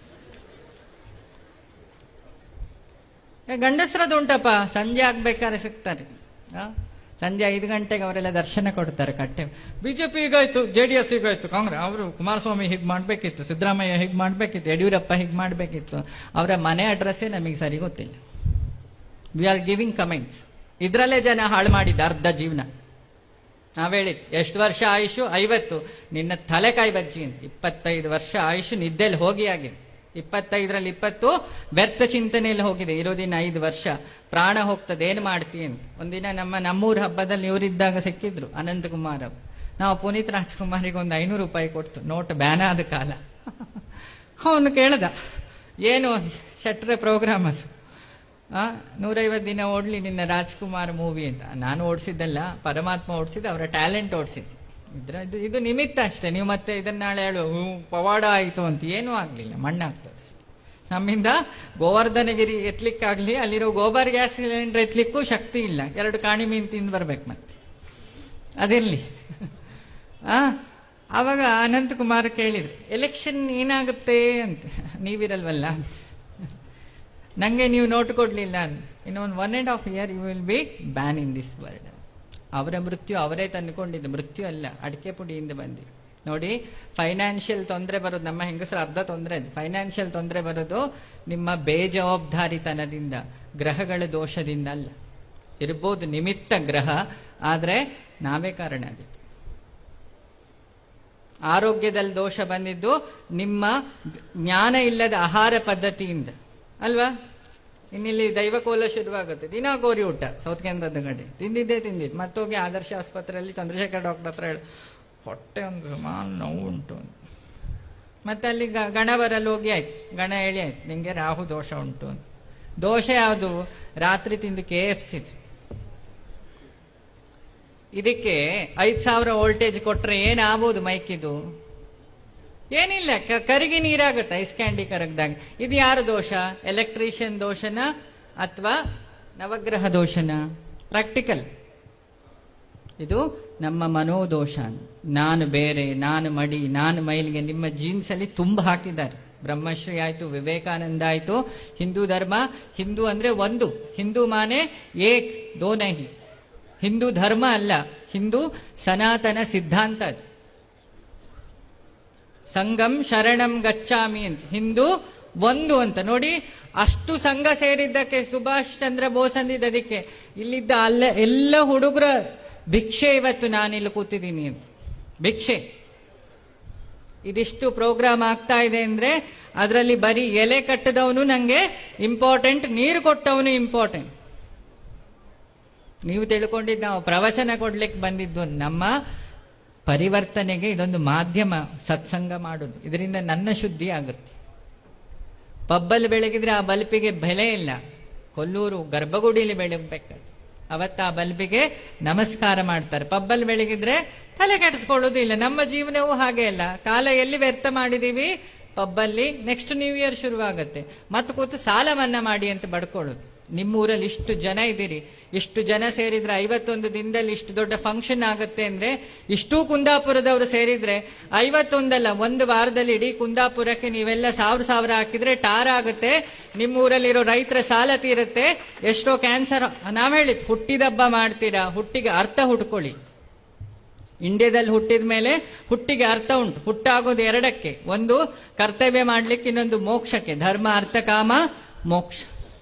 A: ಗಂಡಸರದ್ದು ಉಂಟಪ್ಪ ಸಂಜೆ ಆಗ್ಬೇಕಾದ್ರೆ ಸಿಗ್ತಾರೆ ಆ? ಸಂಜೆ ಐದು ಗಂಟೆಗೆ ಅವರೆಲ್ಲ ದರ್ಶನ ಕೊಡ್ತಾರೆ ಕಟ್ಟೆ ಬಿಜೆಪಿ ಹೀಗಾಯ್ತು ಜೆ ಡಿ ಎಸ್ ಹೀಗಾಯ್ತು ಕಾಂಗ್ರೆಸ್ ಅವರು ಕುಮಾರಸ್ವಾಮಿ ಹೀಗೆ ಮಾಡಬೇಕಿತ್ತು ಸಿದ್ದರಾಮಯ್ಯ ಹೀಗೆ ಮಾಡಬೇಕಿತ್ತು ಯಡಿಯೂರಪ್ಪ ಹೀಗೆ ಮಾಡಬೇಕಿತ್ತು ಅವರ ಮನೆ ಅಡ್ರೆಸ್ಸೇ ನಮಗೆ ಸರಿ ಗೊತ್ತಿಲ್ಲ ವಿ ಆರ್ ಗಿವಿಂಗ್ ಕಮೆಂಟ್ಸ್ ಇದರಲ್ಲೇ ಜನ ಹಾಳು ಮಾಡಿದ್ದ ಅರ್ಧ ಜೀವನ ನಾವ್ ಹೇಳಿದ್ ಎಷ್ಟು ವರ್ಷ ಆಯುಷು ಐವತ್ತು ನಿನ್ನ ತಲೆ ಕಾಯಿ ಬಜ್ಜಿ ಅಂತ ಇಪ್ಪತ್ತೈದು ವರ್ಷ ಆಯುಷು ನಿದ್ದೆಲ್ಲಿ ಹೋಗಿ ಆಗಿದೆ ಇಪ್ಪತ್ತೈದರಲ್ಲಿ ಇಪ್ಪತ್ತು ವ್ಯರ್ಥ ಚಿಂತನೆಯಲ್ಲಿ ಹೋಗಿದೆ ಇರೋದಿನ ಐದು ವರ್ಷ ಪ್ರಾಣ ಹೋಗ್ತದೆ ಏನು ಮಾಡ್ತಿ ಅಂತ ಒಂದಿನ ನಮ್ಮ ನಮ್ಮೂರ ಹಬ್ಬದಲ್ಲಿ ಇವರಿದ್ದಾಗ ಸಿಕ್ಕಿದ್ರು ಅನಂತಕುಮಾರ್ ಅವರು ನಾವು ಪುನೀತ್ ರಾಜ್ಕುಮಾರಿಗೆ ಒಂದು ಐನೂರು ರೂಪಾಯಿ ಕೊಡ್ತು ನೋಟ್ ಬ್ಯಾನ್ ಆದ ಕಾಲ ಅವನು ಕೇಳ್ದ ಏನು ಅಂತ ಶೆಟ್ರೆ ಪ್ರೋಗ್ರಾಮ್ ಅದು ಆ ನೂರೈವತ್ತು ದಿನ ಓಡ್ಲಿ ನಿನ್ನ ರಾಜ್ಕುಮಾರ್ ಮೂವಿ ಅಂತ ನಾನು ಓಡಿಸಿದ್ದಲ್ಲ ಪರಮಾತ್ಮ ಓಡಿಸಿದ್ದು ಅವರ ಟ್ಯಾಲೆಂಟ್ ಓಡಿಸಿದ್ದು ಇದ್ರ ಇದು ಇದು ನಿಮಿತ್ತ ಅಷ್ಟೇ ನೀವು ಮತ್ತೆ ಇದನ್ನ ನಾಳೆ ಹೇಳು ಹ್ಞೂ, ಪವಾಡ ಆಯಿತು ಅಂತ ಏನೂ ಆಗಲಿಲ್ಲ ಮಣ್ಣಾಗ್ತದೆ ಅಷ್ಟೇ. ನಮ್ಮಿಂದ ಗೋವರ್ಧನಗಿರಿ ಎತ್ತಲಿಕ್ಕಾಗ್ಲಿ ಅಲ್ಲಿರೋ ಗೋಬರ್ ಗ್ಯಾಸ್ ಸಿಲಿಂಡರ್ ಎತ್ತಲಿಕ್ಕೂ ಶಕ್ತಿ ಇಲ್ಲ ಎರಡು ಕಾಣಿ ಮೀನು ತಿಂದು ಬರ್ಬೇಕು ಮತ್ತೆ ಅದಿರಲಿ ಆ ಆವಾಗ ಅನಂತಕುಮಾರ್ ಕೇಳಿದ್ರು ಎಲೆಕ್ಷನ್ ಏನಾಗುತ್ತೆ ಅಂತ ನೀವಿರಲ್ವಲ್ಲ ಅಂತ ನಂಗೆ ನೀವು ನೋಟ್ ಕೊಡ್ಲಿಲ್ಲ ಇನ್ನೊಂದು one and half year you will be ban in this world ಅವರ ಮೃತ್ಯು ಅವರೇ ತಂದುಕೊಂಡಿದ್ದು ಮೃತ್ಯು ಅಲ್ಲ ಅಡಿಕೆ ಪುಡಿಯಿಂದ ಬಂದಿ ನೋಡಿ ಫೈನಾನ್ಷಿಯಲ್ ತೊಂದರೆ ಬರೋದು ನಮ್ಮ ಹೆಂಗಸರ ಅರ್ಧ ತೊಂದರೆ ಫೈನಾನ್ಷಿಯಲ್ ತೊಂದರೆ ಬರೋದು ನಿಮ್ಮ ಬೇಜವಾಬ್ದಾರಿತನದಿಂದ ಗ್ರಹಗಳ ದೋಷದಿಂದ ಅಲ್ಲ ಇರ್ಬೋದು ನಿಮಿತ್ತ ಗ್ರಹ ಆದರೆ ನಾವೇ ಕಾರಣ ಅದಕ್ಕೆ ಆರೋಗ್ಯದಲ್ಲಿ ದೋಷ ಬಂದಿದ್ದು ನಿಮ್ಮ ಜ್ಞಾನ ಇಲ್ಲದ ಆಹಾರ ಪದ್ಧತಿಯಿಂದ ಅಲ್ವಾ ಇನ್ನಿಲ್ಲಿ ದೈವಕೋಲ ಶುರುವಾಗುತ್ತೆ ದಿನ ಗೋರಿ ಊಟ ಸೌತ್ ಕೇಂದ್ರದ ಕಡೆ ತಿಂದಿದ್ದೇ ತಿಂದಿದ್ದು ಮತ್ತೋಗಿ ಆದರ್ಶ ಆಸ್ಪತ್ರೆಯಲ್ಲಿ ಚಂದ್ರಶೇಖರ್ ಡಾಕ್ಟರ್ ಹತ್ರ ಹೇಳಿ ಹೊಟ್ಟೆ ಒಂದು ಸುಮಾರು ನೋವು ಉಂಟು ಅಂತ. ಮತ್ತೆ ಅಲ್ಲಿ ಗ- ಗಣ ಬರಲು ಹೋಗಿ ಆಯ್ತು ಗಣ ಹೇಳಿ ಆಯ್ತು ನಿಂಗೆ ರಾಹು ದೋಷ ಉಂಟು ಅಂತ ದೋಷ ಯಾವುದು ರಾತ್ರಿ ತಿಂದು ಕೆ ಎಫ್ ಸಿ ಇದಕ್ಕೆ ಐದು ಸಾವಿರ ವೋಲ್ಟೇಜ್ ಕೊಟ್ರೆ ಏನಾಗ್ಬೋದು ಮೈಕಿದು ಏನಿಲ್ಲ ಕ- ಕರಗಿ ನೀರಾಗುತ್ತೆ ಐಸ್ ಕ್ಯಾಂಡಿ ಕರಗ್ದಾಗ ಇದು ಯಾರ ದೋಷ ಎಲೆಕ್ಟ್ರಿಷಿಯನ್ ದೋಷನ ಅಥವಾ ನವಗ್ರಹ ದೋಷನ ಪ್ರಾಕ್ಟಿಕಲ್ ಇದು ನಮ್ಮ ಮನೋದೋಷ ನಾನು ಬೇರೆ ನಾನು ಮಡಿ ನಾನು ಮೈಲಿಗೆ ನಿಮ್ಮ ಜೀನ್ಸ್ ಅಲ್ಲಿ ತುಂಬ ಹಾಕಿದ್ದಾರೆ ಬ್ರಹ್ಮಶ್ರೀ ಆಯ್ತು ವಿವೇಕಾನಂದ ಆಯ್ತು ಹಿಂದೂ ಧರ್ಮ ಹಿಂದೂ ಅಂದ್ರೆ ಒಂದು ಹಿಂದೂ ಮಾನೆ ಏಕ್ ದೋ ನಹಿ ಹಿಂದೂ ಧರ್ಮ ಅಲ್ಲ ಹಿಂದೂ ಸನಾತನ ಸಿದ್ಧಾಂತ ಅದು ಸಂಗಂ ಶರಣಂ ಗಚ್ಚಾಮಿ ಅಂತ ಹಿಂದೂ ಒಂದು ಅಂತ ನೋಡಿ ಅಷ್ಟು ಸಂಘ ಸೇರಿದ್ದಕ್ಕೆ ಸುಭಾಷ್ ಚಂದ್ರ ಬೋಸ್ ಅಂದಿದ್ದ ಅದಕ್ಕೆ ಇಲ್ಲಿದ್ದ ಅಲ್ಲ ಎಲ್ಲ ಹುಡುಗರ ಭಿಕ್ಷೆ ಇವತ್ತು ನಾನಿಲ್ಲಿ ಕೂತಿದ್ದೀನಿ ಅಂತ ಭಿಕ್ಷೆ ಇದಿಷ್ಟು ಪ್ರೋಗ್ರಾಮ್ ಆಗ್ತಾ ಇದೆ ಅಂದ್ರೆ ಅದರಲ್ಲಿ ಬರೀ ಎಲೆ ಕಟ್ಟದವನು ನಂಗೆ ಇಂಪಾರ್ಟೆಂಟ್ ನೀರು ಕೊಟ್ಟವನು ಇಂಪಾರ್ಟೆಂಟ್ ನೀವು ತಿಳ್ಕೊಂಡಿದ್ದು ನಾವು ಪ್ರವಚನ ಕೊಡ್ಲಿಕ್ಕೆ ಬಂದಿದ್ದು ನಮ್ಮ ಪರಿವರ್ತನೆಗೆ ಇದೊಂದು ಮಾಧ್ಯಮ ಸತ್ಸಂಗ ಮಾಡೋದು ಇದರಿಂದ ನನ್ನ ಶುದ್ಧಿ ಆಗುತ್ತೆ ಪಬ್ಬಲ್ಲಿ ಬೆಳಗಿದ್ರೆ ಆ ಬಲ್ಪಿಗೆ ಬೆಲೆ ಇಲ್ಲ ಕೊಲ್ಲೂರು ಗರ್ಭಗುಡಿಯಲ್ಲಿ ಬೆಳಗ್ಬೇಕಾದ್ರೆ ಅವತ್ತು ಆ ಬಲ್ಪಿಗೆ ನಮಸ್ಕಾರ ಮಾಡ್ತಾರೆ ಪಬ್ಬಲ್ಲಿ ಬೆಳಗಿದ್ರೆ ತಲೆ ಕೆಡಿಸ್ಕೊಳ್ಳೋದಿಲ್ಲ ನಮ್ಮ ಜೀವನವೂ ಹಾಗೆ ಅಲ್ಲ ಕಾಲ ಎಲ್ಲಿ ವ್ಯರ್ಥ ಮಾಡಿದೀವಿ ಪಬ್ಬಲ್ಲಿ ನೆಕ್ಸ್ಟ್ ನ್ಯೂ ಇಯರ್ ಶುರುವಾಗತ್ತೆ ಮತ್ತೆ ಕೂತು ಸಾಲ ಮನ್ನಾ ಮಾಡಿ ಅಂತ ಬಡ್ಕೊಳ್ಳೋದು ನಿಮ್ಮ ಊರಲ್ಲಿ ಇಷ್ಟು ಜನ ಇದ್ದೀರಿ ಇಷ್ಟು ಜನ ಸೇರಿದ್ರೆ ಐವತ್ತೊಂದು ದಿನದಲ್ಲಿ ಇಷ್ಟು ದೊಡ್ಡ ಫಂಕ್ಷನ್ ಆಗುತ್ತೆ ಅಂದ್ರೆ ಇಷ್ಟೂ ಕುಂದಾಪುರದವರು ಸೇರಿದ್ರೆ ಐವತ್ತೊಂದಲ್ಲ ಒಂದು ವಾರದಲ್ಲಿ ಇಡೀ ಕುಂದಾಪುರಕ್ಕೆ ನೀವೆಲ್ಲ ಸಾವಿರ ಸಾವಿರ ಹಾಕಿದ್ರೆ ಟಾರ್ ಆಗುತ್ತೆ ನಿಮ್ಮ ಊರಲ್ಲಿರೋ ರೈತರ ಸಾಲ ತೀರುತ್ತೆ ಎಷ್ಟೋ ಕ್ಯಾನ್ಸರ್ ನಾವ್ ಹೇಳಿದ್ ಹುಟ್ಟಿದಬ್ಬ ಮಾಡ್ತೀರಾ ಹುಟ್ಟಿಗೆ ಅರ್ಥ ಹುಡ್ಕೊಳ್ಳಿ ಇಂಡಿಯಾದಲ್ಲಿ ಹುಟ್ಟಿದ ಮೇಲೆ ಹುಟ್ಟಿಗೆ ಅರ್ಥ ಉಂಟು ಹುಟ್ಟಾಗೋದು ಎರಡಕ್ಕೆ ಒಂದು ಕರ್ತವ್ಯ ಮಾಡ್ಲಿಕ್ಕೆ ಇನ್ನೊಂದು ಮೋಕ್ಷಕ್ಕೆ ಧರ್ಮ ಅರ್ಥ ಕಾಮ ಮೋಕ್ಷ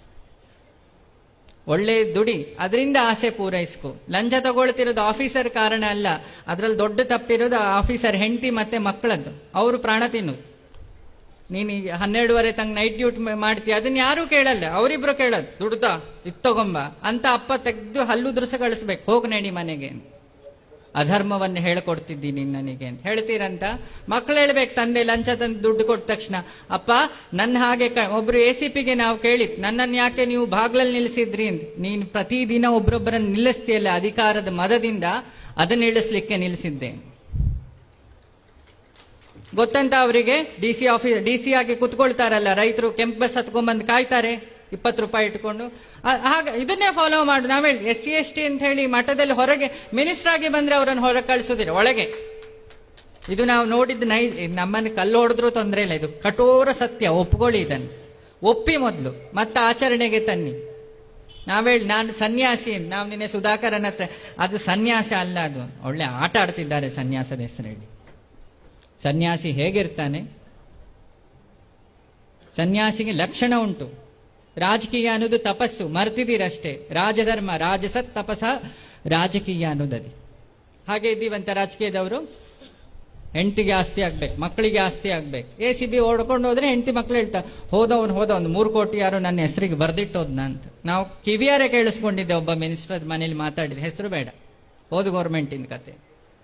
A: ಒಳ್ಳೆ ದುಡಿ ಅದರಿಂದ ಆಸೆ ಪೂರೈಸ್ಕೊ ಲಂಚ ತಗೊಳ್ತಿರೋದು ಆಫೀಸರ್ ಕಾರಣ ಅಲ್ಲ ಅದ್ರಲ್ಲಿ ದೊಡ್ಡ ತಪ್ಪಿರೋದು ಆಫೀಸರ್ ಹೆಂಡತಿ ಮತ್ತೆ ಮಕ್ಕಳದ್ದು ಅವರು ಪ್ರಾಣ ತಿನ್ನೋದು ನೀನು ಈಗ ಹನ್ನೆರಡುವರೆ ತಂಗ ನೈಟ್ ಡ್ಯೂಟಿ ಮಾಡ್ತೀಯ ಅದನ್ನ ಯಾರೂ ಕೇಳಲ್ಲ ಅವರಿಬ್ರು ಕೇಳೋದು ದುಡ್ದ ಇದ್ ತಗೊಂಬ ಅಂತ ಅಪ್ಪ ತೆಗೆದು ಹಲ್ಲು ದುರ್ಸ ಕಳಿಸ್ಬೇಕು ಹೋಗ್ ನಡಿ ಮನೆಗೆ ಅಂತ. ಅಧರ್ಮವನ್ನು ಹೇಳ್ಕೊಡ್ತಿದ್ದೀನಿ ನನಗೆ ಅಂತ ಹೇಳ್ತೀರಂತ ಮಕ್ಳು ಹೇಳ್ಬೇಕು ತಂದೆ ಲಂಚ ತಂದು ದುಡ್ಡು ಕೊಟ್ಟ ತಕ್ಷಣ ಅಪ್ಪ ನನ್ನ ಹಾಗೆ ಕ- ಒಬ್ರು ಎ ಸಿ ಪಿಗೆ ನಾವು ಕೇಳಿದ್ ನನ್ನನ್ನು ಯಾಕೆ ನೀವು ಬಾಗ್ಲಲ್ಲಿ ನಿಲ್ಲಿಸಿದ್ರಿ ಅಂತ ನೀನು ಪ್ರತಿದಿನ ಒಬ್ರೊಬ್ಬರನ್ನು ನಿಲ್ಲಿಸ್ತೀಯಲ್ಲ ಅಧಿಕಾರದ ಮದದಿಂದ ಅದನ್ನ ಇಳಿಸ್ಲಿಕ್ಕೆ ನಿಲ್ಲಿಸಿದ್ದೆ ಗೊತ್ತಂತ ಅವರಿಗೆ D C office D C ಆಗಿ ಕುತ್ಕೊಳ್ತಾರಲ್ಲ ರೈತರು ಕೆಂಪು ಬಸ್ ಹತ್ಕೊಂಡ್ಬಂದು ಕಾಯ್ತಾರೆ ಇಪ್ಪತ್ತು ರೂಪಾಯಿ ಇಟ್ಕೊಂಡು ಆ- ಹಾಗ ಇದನ್ನೇ ಫಾಲೋ ಮಾಡು ನಾವ್ ಹೇಳಿ ಎಸ್ ಸಿ ಎಸ್ ಟಿ ಅಂತ ಹೇಳಿ ಮಠದಲ್ಲಿ ಹೊರಗೆ ಮಿನಿಸ್ಟರ್ ಆಗಿ ಬಂದ್ರೆ ಅವರನ್ನು ಹೊರಗೆ ಕಳಿಸೋದಿಲ್ಲ ಒಳಗೆ ಇದು ನಾವು ನೋಡಿದ್ದು ನೈ ಇದು ನಮ್ಮನ್ನು ಕಲ್ಲು ಹೊಡೆದ್ರೂ ತೊಂದರೆ ಇಲ್ಲ ಇದು ಕಠೋರ ಸತ್ಯ ಒಪ್ಕೊಳ್ಳಿ ಇದನ್ನು ಒಪ್ಪಿ ಮೊದಲು ಮತ್ತೆ ಆಚರಣೆಗೆ ತನ್ನಿ ನಾವೇಳಿ ನಾನು ಸನ್ಯಾಸಿ ಅಂತ ನಾವು ನಿನ್ನೆ ಸುಧಾಕರನ ಹತ್ರ ಅದು ಸನ್ಯಾಸ ಅಲ್ಲ ಅದು ಒಳ್ಳೆ ಆಟ ಆಡ್ತಿದ್ದಾರೆ ಸನ್ಯಾಸದ ಹೆಸರಲ್ಲಿ ಸನ್ಯಾಸಿ ಹೇಗಿರ್ತಾನೆ ಸನ್ಯಾಸಿಗೆ ಲಕ್ಷಣ ಉಂಟು ರಾಜಕೀಯ ಅನ್ನೋದು ತಪಸ್ಸು ಮರ್ತಿದ್ದೀರಷ್ಟೇ ರಾಜಧರ್ಮ ರಾಜಸತ್ ತಪಸ ರಾಜಕೀಯ ಅನ್ನೋದದು ಹಾಗೆ ಇದ್ದೀವಂತ ರಾಜಕೀಯದವರು ಹೆಂಡತಿಗೆ ಆಸ್ತಿ ಆಗ್ಬೇಕು ಮಕ್ಕಳಿಗೆ ಆಸ್ತಿ ಆಗ್ಬೇಕು ಎ ಸಿ ಬಿ ಓಡ್ಕೊಂಡು ಹೋದ್ರೆ ಹೆಂಡತಿ ಮಕ್ಳು ಹೇಳ್ತಾರೆ ಹೋದವನು ಹೋದ ಒಂದು ಮೂರು ಕೋಟಿ ಯಾರು ನನ್ನ ಹೆಸರಿಗೆ ಬರ್ದಿಟ್ಟೋದ್ನ ಅಂತ ನಾವು ಕಿವಿಯಾರೆ ಕೇಳಿಸ್ಕೊಂಡಿದ್ದೆ ಒಬ್ಬ ಮಿನಿಸ್ಟರ್ ಮನೇಲಿ ಮಾತಾಡಿದ ಹೆಸರು ಬೇಡ ಹೋದ ಗೌರ್ಮೆಂಟಿನ ಕತೆ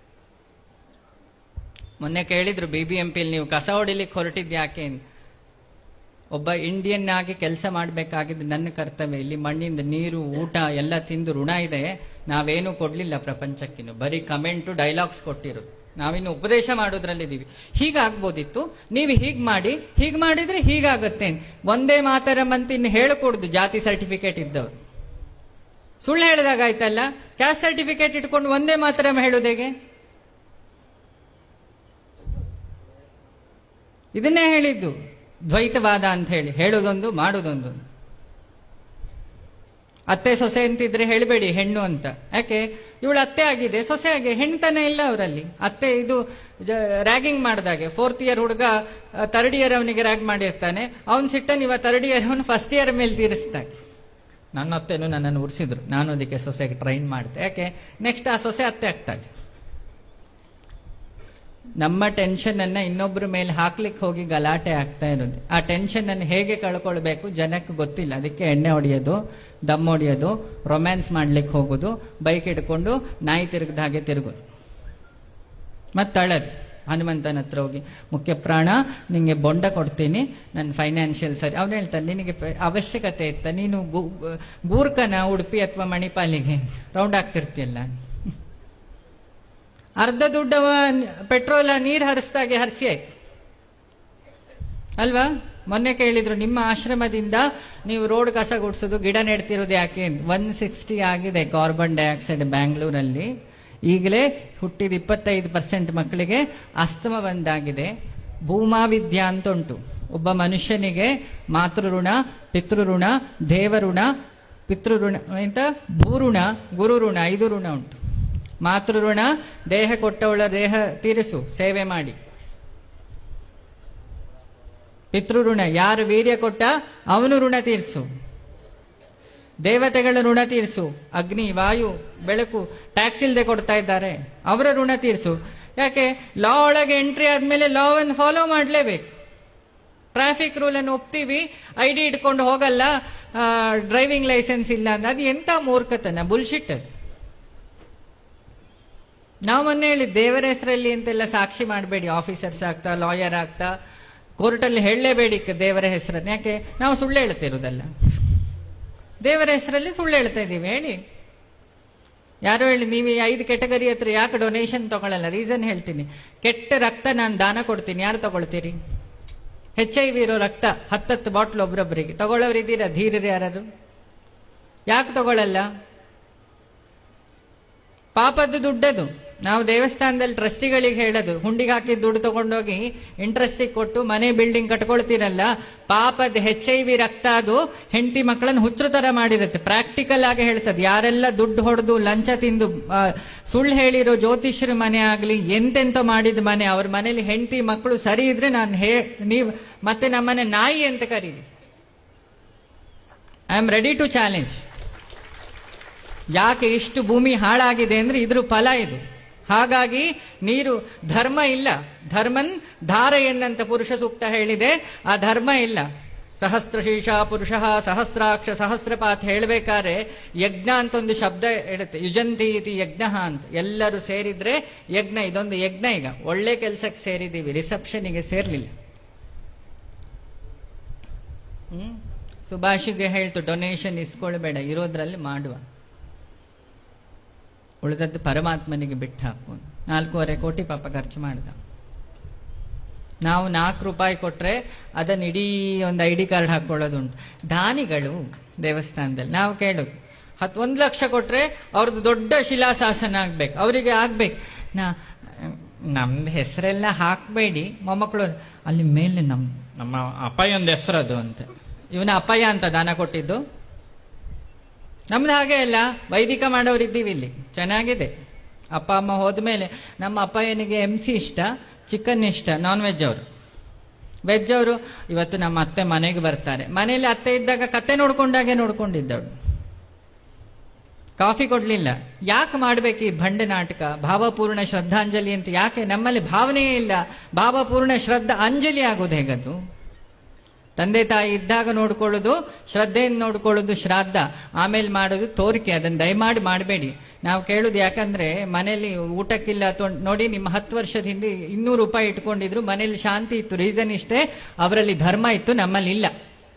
A: ಮೊನ್ನೆ ಕೇಳಿದ್ರು ಬಿ ಬಿ ಎಂ ಪಿಲಿ ನೀವು ಕಸ ಹೊಡಿಲಿಕ್ಕೆ ಹೊರಟಿದ್ದು ಯಾಕೆ ಅಂತ. ಒಬ್ಬ ಇಂಡಿಯನ್ ಆಗಿ ಕೆಲಸ ಮಾಡಬೇಕಾಗಿದ್ದು ನನ್ನ ಕರ್ತವ್ಯ ಇಲ್ಲಿ ಮಣ್ಣಿಂದ ನೀರು ಊಟ ಎಲ್ಲ ತಿಂದು ಋಣ ಇದೆ ನಾವೇನು ಕೊಡ್ಲಿಲ್ಲ ಪ್ರಪಂಚಕ್ಕಿನ್ನು ಬರೀ ಕಮೆಂಟು ಡೈಲಾಗ್ಸ್ ಕೊಟ್ಟಿರೋದು ನಾವಿನ್ನು ಉಪದೇಶ ಮಾಡೋದ್ರಲ್ಲಿದ್ದೀವಿ ಹೀಗಾಗ್ಬೋದಿತ್ತು ನೀವು ಹೀಗೆ ಮಾಡಿ ಹೀಗೆ ಮಾಡಿದ್ರೆ ಹೀಗಾಗತ್ತೆ ಅಂತ. ಒಂದೇ ಮಾತರಂ ಅಂತ ಇನ್ನು ಹೇಳಿಕೊಡುದು ಜಾತಿ ಸರ್ಟಿಫಿಕೇಟ್ ಇದ್ದವ್ರು ಸುಳ್ಳು ಹೇಳಿದಾಗ ಆಯ್ತಲ್ಲ ಕ್ಯಾಸ್ಟ್ ಸರ್ಟಿಫಿಕೇಟ್ ಇಟ್ಕೊಂಡು ಒಂದೇ ಮಾತರಂ ಹೇಳೋದು ಹೇಗೆ ಇದನ್ನೇ ಹೇಳಿದ್ದು ದ್ವೈತವಾದ ಅಂತ ಹೇಳಿ ಹೇಳೋದೊಂದು ಮಾಡೋದೊಂದು ಅತ್ತೆ ಸೊಸೆ ಅಂತಿದ್ರೆ ಹೇಳಬೇಡಿ ಹೆಣ್ಣು ಅಂತ ಯಾಕೆ ಇವಳು ಅತ್ತೆ ಆಗಿದೆ ಸೊಸೆ ಆಗಿ ಹೆಣ್ತನ ಇಲ್ಲ ಅವರಲ್ಲಿ ಅತ್ತೆ ಇದು ರ್ಯಾಗಿಂಗ್ ಮಾಡಿದಾಗೆ ಫೋರ್ತ್ ಇಯರ್ ಹುಡುಗ ಥರ್ಡ್ ಇಯರ್ ಅವನಿಗೆ ರ್ಯಾಗ್ ಮಾಡಿರ್ತಾನೆ ಅವನ್ ಸಿಟ್ಟನ್ ಇವ ಥರ್ಡ್ ಇಯರ್ ಅವನು ಫಸ್ಟ್ ಇಯರ್ ಮೇಲೆ ತೀರಿಸ್ತಾನೆ ನನ್ನ ಅತ್ತೆನೂ ನನ್ನನ್ನು ಉರಿಸಿದ್ರು ನಾನು ಅದಕ್ಕೆ ಸೊಸೆಗೆ ಟ್ರೈನ್ ಮಾಡಿದೆ ಯಾಕೆ ನೆಕ್ಸ್ಟ್ ಆ ಸೊಸೆ ಅತ್ತೆ ಆಗ್ತಾಳೆ ನಮ್ಮ ಟೆನ್ಷನ್ ಅನ್ನ ಇನ್ನೊಬ್ಬರ ಮೇಲೆ ಹಾಕ್ಲಿಕ್ಕೆ ಹೋಗಿ ಗಲಾಟೆ ಆಗ್ತಾ ಇರೋದು ಆ ಟೆನ್ಷನ್ ಅನ್ನು ಹೇಗೆ ಕಳ್ಕೊಳ್ಬೇಕು ಜನಕ್ಕೆ ಗೊತ್ತಿಲ್ಲ ಅದಕ್ಕೆ ಎಣ್ಣೆ ಹೊಡೆಯೋದು ದಮ್ ಹೊಡೆಯೋದು ರೊಮ್ಯಾನ್ಸ್ ಮಾಡ್ಲಿಕ್ಕೆ ಹೋಗೋದು ಬೈಕ್ ಹಿಡ್ಕೊಂಡು ನಾಯಿ ತಿರುಗದ ಹಾಗೆ ತಿರುಗೋದು ಮತ್ತೆ ಅಳದು ಹನುಮಂತನ ಹತ್ರ ಹೋಗಿ ಮುಖ್ಯ ಪ್ರಾಣ ನಿಂಗೆ ಬೊಂಡ ಕೊಡ್ತೀನಿ ನನ್ನ ಫೈನಾನ್ಷಿಯಲ್ ಸರಿ ಅವ್ನು ಹೇಳ್ತಾನೆ ನಿನಗೆ ಪ- ಅವಶ್ಯಕತೆ ಇತ್ತ ನೀನು ಗು- ಗೂರ್ಖನ ಉಡುಪಿ ಅಥವಾ ಮಣಿಪಾಲಿಗೆ ರೌಂಡ್ ಆಗ್ತಿರ್ತೀಯಲ್ಲ ಅರ್ಧ ದುಡ್ಡವ ಪೆಟ್ರೋಲ ನೀರು ಹರಿಸ್ದಾಗೆ ಹರಿಸಿ ಆಯ್ತು ಅಲ್ವಾ ಮೊನ್ನೆ ಕೇಳಿದ್ರು ನಿಮ್ಮ ಆಶ್ರಮದಿಂದ ನೀವು ರೋಡ್ ಕಸ ಗುಡಿಸೋದು ಗಿಡ ನೆಡ್ತಿರೋದು ಯಾಕೆ ಒನ್ ಸಿಕ್ಸ್ಟಿ ಆಗಿದೆ ಕಾರ್ಬನ್ ಡೈಆಕ್ಸೈಡ್ ಬ್ಯಾಂಗ್ಳೂರಲ್ಲಿ ಈಗಲೇ ಹುಟ್ಟಿದ ಇಪ್ಪತ್ತೈದು ಪರ್ಸೆಂಟ್ ಮಕ್ಕಳಿಗೆ ಅಸ್ತಮ ಬಂದಾಗಿದೆ ಭೂಮಾವಿದ್ಯಾ ಅಂತ ಉಂಟು ಒಬ್ಬ ಮನುಷ್ಯನಿಗೆ ಮಾತೃಋಣ ಪಿತೃಋಣ ದೇವಋಣ ಪಿತೃಋಣ ಎಂತ ಭೂಋಣ ಗುರುಋಣ ಐದು ಋಣ ಉಂಟು ಮಾತೃಋಣ ದೇಹ ಕೊಟ್ಟವಳ ದೇಹ ತೀರಿಸು ಸೇವೆ ಮಾಡಿ ಪಿತೃಋಣ ಯಾರು ವೀರ್ಯ ಕೊಟ್ಟ ಅವನು ಋಣ ತೀರಿಸು ದೇವತೆಗಳ ಋಣ ತೀರಿಸು ಅಗ್ನಿ ವಾಯು ಬೆಳಕು ಟ್ಯಾಕ್ಸ್ ಇಲ್ಲದೆ ಕೊಡ್ತಾ ಇದ್ದಾರೆ ಅವರ ಋಣ ತೀರಿಸು ಯಾಕೆ ಲಾ ಒಳಗೆ ಎಂಟ್ರಿ ಆದ್ಮೇಲೆ ಲಾವನ್ನು ಫಾಲೋ ಮಾಡಲೇಬೇಕು ಟ್ರಾಫಿಕ್ ರೂಲ್ ಅನ್ನು ಒಪ್ತೀವಿ ಐ ಡಿ ಇಟ್ಕೊಂಡು ಹೋಗಲ್ಲ ಡ್ರೈವಿಂಗ್ ಲೈಸೆನ್ಸ್ ಇಲ್ಲ ಅಂದ್ರೆ ಅದು ಎಂತ ಮೂರ್ಖತನ ಬುಲ್ಶಿಟ್ ಅದು ನಾವು ಮೊನ್ನೆ ಹೇಳಿ ದೇವರ ಹೆಸರಲ್ಲಿ ಅಂತೆಲ್ಲ ಸಾಕ್ಷಿ ಮಾಡಬೇಡಿ ಆಫೀಸರ್ಸ್ ಆಗ್ತಾ ಲಾಯರ್ ಆಗ್ತಾ ಕೋರ್ಟಲ್ಲಿ ಹೇಳಲೇಬೇಡಿ ದೇವರ ಹೆಸರನ್ನು ಯಾಕೆ ನಾವು ಸುಳ್ಳು ಹೇಳ್ತಿರೋದಲ್ಲ ದೇವರ ಹೆಸರಲ್ಲಿ ಸುಳ್ಳು ಹೇಳ್ತಾ ಇದ್ದೀವಿ ಹೇಳಿ ಯಾರೋ ಹೇಳಿ ನೀವು ಈ ಐದು ಕೆಟಗರಿ ಹತ್ರ ಯಾಕೆ ಡೊನೇಷನ್ ತಗೊಳ್ಳಲ್ಲ ರೀಸನ್ ಹೇಳ್ತೀನಿ ಕೆಟ್ಟ ರಕ್ತ ನಾನು ದಾನ ಕೊಡ್ತೀನಿ ಯಾರು ತಗೊಳ್ತೀರಿ ಹೆಚ್ ಐ ವಿ ಇರೋ ರಕ್ತ ಹತ್ತತ್ತು ಬಾಟ್ಲ್ ಒಬ್ರೊಬ್ಬರಿಗೆ ತಗೊಳ್ಳೋರು ಇದ್ದೀರಾ ಧೀರರು ಯಾರು ಯಾಕೆ ತಗೊಳ್ಳಲ್ಲ ಪಾಪದ ದುಡ್ಡದು ನಾವು ದೇವಸ್ಥಾನದಲ್ಲಿ ಟ್ರಸ್ಟಿಗಳಿಗೆ ಹೇಳೋದು ಹುಂಡಿಗೆ ಹಾಕಿದ ದುಡ್ಡು ತಗೊಂಡೋಗಿ ಇಂಟ್ರೆಸ್ಟಿಗೆ ಕೊಟ್ಟು ಮನೆ ಬಿಲ್ಡಿಂಗ್ ಕಟ್ಕೊಳ್ತೀರಲ್ಲ ಪಾಪದ ಹೆಚ್ ಐ ವಿ ರಕ್ತ ಅದು ಹೆಂಡತಿ ಮಕ್ಕಳನ್ನು ಹುಚ್ಚರು ತರ ಮಾಡಿರುತ್ತೆ ಪ್ರಾಕ್ಟಿಕಲ್ ಆಗಿ ಹೇಳ್ತದೆ ಯಾರೆಲ್ಲ ದುಡ್ಡು ಹೊಡೆದು ಲಂಚ ತಿಂದು ಆ, ಸುಳ್ಳು ಹೇಳಿರೋ ಜ್ಯೋತಿಷ್ಯರ ಮನೆ ಆಗಲಿ ಎಂತೆಂತ ಮಾಡಿದ ಮನೆ ಅವ್ರ ಮನೇಲಿ ಹೆಂಡತಿ ಮಕ್ಕಳು ಸರಿ ಇದ್ರೆ ನಾನು ಹೇ ನೀವು ಮತ್ತೆ ನಮ್ಮನೆ ನಾಯಿ ಅಂತ ಕರೀರಿ I am ready to challenge ಯಾಕೆ ಇಷ್ಟು ಭೂಮಿ ಹಾಳಾಗಿದೆ ಅಂದ್ರೆ ಇದ್ರ ಫಲ ಇದು ಹಾಗಾಗಿ ನೀರು ಧರ್ಮ ಇಲ್ಲ ಧರ್ಮನ್ ಧಾರೆಯನ್ನಂತ ಪುರುಷ ಸೂಕ್ತ ಹೇಳಿದೆ ಆ ಧರ್ಮ ಇಲ್ಲ ಸಹಸ್ರ ಶೀರ್ಷ ಪುರುಷ ಸಹಸ್ರಾಕ್ಷ ಸಹಸ್ರಪಾತ್ ಹೇಳಬೇಕಾದ್ರೆ ಯಜ್ಞ ಅಂತ ಒಂದು ಶಬ್ದ ಹೇಳುತ್ತೆ ಯುಜಂತಿ ಇತಿ ಯಜ್ಞ ಅಂತ ಎಲ್ಲರೂ ಸೇರಿದ್ರೆ ಯಜ್ಞ ಇದೊಂದು ಯಜ್ಞ ಈಗ ಒಳ್ಳೆ ಕೆಲಸಕ್ಕೆ ಸೇರಿದ್ದೀವಿ ರಿಸೆಪ್ಷನಿಗೆ ಸೇರ್ಲಿಲ್ಲ ಹ್ಮ್ ಸುಭಾಷಿಗೆ ಹೇಳ್ತು ಡೊನೇಷನ್ ಇಸ್ಕೊಳ್ಬೇಡ ಇರೋದ್ರಲ್ಲಿ ಮಾಡುವ ಉಳಿದದ್ದು ಪರಮಾತ್ಮನಿಗೆ ಬಿಟ್ಟು ಹಾಕು ನಾಲ್ಕೂವರೆ ಕೋಟಿ ಪಾಪ ಖರ್ಚು ಮಾಡ್ದ ನಾವು ನಾಲ್ಕು ರೂಪಾಯಿ ಕೊಟ್ರೆ ಅದನ್ನ ಇಡೀ ಒಂದು ಐ ಡಿ ಕಾರ್ಡ್ ಹಾಕೊಳ್ಳೋದುಂಟು ದಾನಿಗಳು ದೇವಸ್ಥಾನದಲ್ಲಿ ನಾವು ಕೇಳೋದು ಹತ್ತು ಒಂದು ಲಕ್ಷ ಕೊಟ್ರೆ ಅವ್ರದ್ದು ದೊಡ್ಡ ಶಿಲಾಶಾಸನ ಆಗ್ಬೇಕು ಅವರಿಗೆ ಆಗ್ಬೇಕು ನಾ ನಮ್ದು ಹೆಸರೆಲ್ಲ ಹಾಕಬೇಡಿ ಮೊಮ್ಮಕ್ಕಳು ಅಲ್ಲಿ ಮೇಲೆ ನಮ್ ನಮ್ಮ ಅಪ್ಪಯ್ಯಂದು ಹೆಸರದು ಅಂತ ಇವನ ಅಪ್ಪಯ್ಯ ಅಂತ ದಾನ ಕೊಟ್ಟಿದ್ದು ನಮ್ದು ಹಾಗೆ ಅಲ್ಲ ವೈದಿಕ ಮಾಡೋರಿದ್ದೀವಿ ಇಲ್ಲಿ ಚೆನ್ನಾಗಿದೆ ಅಪ್ಪ ಅಮ್ಮ ಹೋದ್ಮೇಲೆ ನಮ್ಮ ಅಪ್ಪಯ್ಯನಿಗೆ ಎಮ್ ಸಿ ಇಷ್ಟ ಚಿಕನ್ ಇಷ್ಟ ನಾನ್ ವೆಜ್ ಅವರು ವೆಜ್ ಅವರು ಇವತ್ತು ನಮ್ಮ ಅತ್ತೆ ಮನೆಗೆ ಬರ್ತಾರೆ ಮನೆಯಲ್ಲಿ ಅತ್ತೆ ಇದ್ದಾಗ ಕತ್ತೆ ನೋಡ್ಕೊಂಡಾಗೆ ನೋಡ್ಕೊಂಡಿದ್ದವಳು ಕಾಫಿ ಕೊಡ್ಲಿಲ್ಲ ಯಾಕೆ ಮಾಡ್ಬೇಕು ಈ ಭಂಡ ನಾಟಕ ಭಾವಪೂರ್ಣ ಶ್ರದ್ಧಾಂಜಲಿ ಅಂತ ಯಾಕೆ ನಮ್ಮಲ್ಲಿ ಭಾವನೆಯೇ ಇಲ್ಲ ಭಾವಪೂರ್ಣ ಶ್ರದ್ಧಾ ಅಂಜಲಿ ಆಗೋದು ಹೇಗದು ತಂದೆ ತಾಯಿ ಇದ್ದಾಗ ನೋಡ್ಕೊಳ್ಳೋದು ಶ್ರದ್ಧೆಯಿಂದ ನೋಡ್ಕೊಳ್ಳೋದು ಶ್ರಾದ್ದ ಆಮೇಲೆ ಮಾಡೋದು ತೋರಿಕೆ ಅದನ್ನ ದಯಮಾಡಿ ಮಾಡಬೇಡಿ ನಾವು ಕೇಳೋದು ಯಾಕಂದ್ರೆ ಮನೆಯಲ್ಲಿ ಊಟಕ್ಕಿಲ್ಲ ಅಥವಾ ನೋಡಿ ನಿಮ್ಮ ಹತ್ತು ವರ್ಷದ ಹಿಂದೆ ಇನ್ನೂರು ರೂಪಾಯಿ ಇಟ್ಕೊಂಡಿದ್ರು ಮನೇಲಿ ಶಾಂತಿ ಇತ್ತು ರೀಸನ್ ಇಷ್ಟೇ ಅವರಲ್ಲಿ ಧರ್ಮ ಇತ್ತು ನಮ್ಮಲ್ಲಿ ಇಲ್ಲ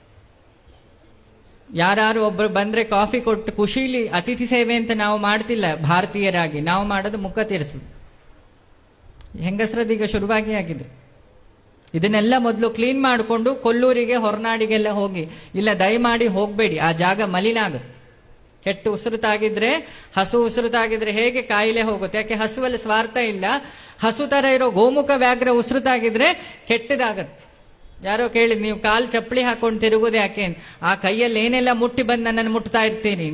A: ಯಾರು ಒಬ್ರು ಬಂದ್ರೆ ಕಾಫಿ ಕೊಟ್ಟು ಖುಷಿಲಿ ಅತಿಥಿ ಸೇವೆ ಅಂತ ನಾವು ಮಾಡ್ತಿಲ್ಲ ಭಾರತೀಯರಾಗಿ ನಾವು ಮಾಡೋದು ಮುಖ ತೀರಿಸ್ಬಿಡು ಹೆಂಗಸರದೀಗ ಶುರುವಾಗಿ ಆಗಿದೆ ಇದನ್ನೆಲ್ಲ ಮೊದಲು ಕ್ಲೀನ್ ಮಾಡಿಕೊಂಡು ಕೊಲ್ಲೂರಿಗೆ ಹೊರನಾಡಿಗೆಲ್ಲ ಹೋಗಿ ಇಲ್ಲ ದಯಮಾಡಿ ಹೋಗಬೇಡಿ ಆ ಜಾಗ ಮಲಿನ ಆಗುತ್ತೆ ಕೆಟ್ಟು ಉಸಿರುತಾಗಿದ್ರೆ ಹಸು ಉಸಿರುತಾಗಿದ್ರೆ ಹೇಗೆ ಕಾಯಿಲೆ ಹೋಗುತ್ತೆ ಯಾಕೆ ಹಸುವಲ್ಲಿ ಸ್ವಾರ್ಥ ಇಲ್ಲ ಹಸು ತರ ಇರೋ ಗೋಮುಖ ವ್ಯಾಘ್ರ ಉಸಿರುತಾಗಿದ್ರೆ ಕೆಟ್ಟದಾಗತ್ತೆ ಯಾರೋ ಕೇಳಿ ನೀವು ಕಾಲು ಚಪ್ಪಲಿ ಹಾಕೊಂಡು ತಿರುಗೋದು ಯಾಕೆ ಅಂತ. ಆ ಕೈಯಲ್ಲಿ ಏನೆಲ್ಲ ಮುಟ್ಟಿ ಬಂದು ನನ್ನನ್ನು ಮುಟ್ತಾ ಇರ್ತೀನಿ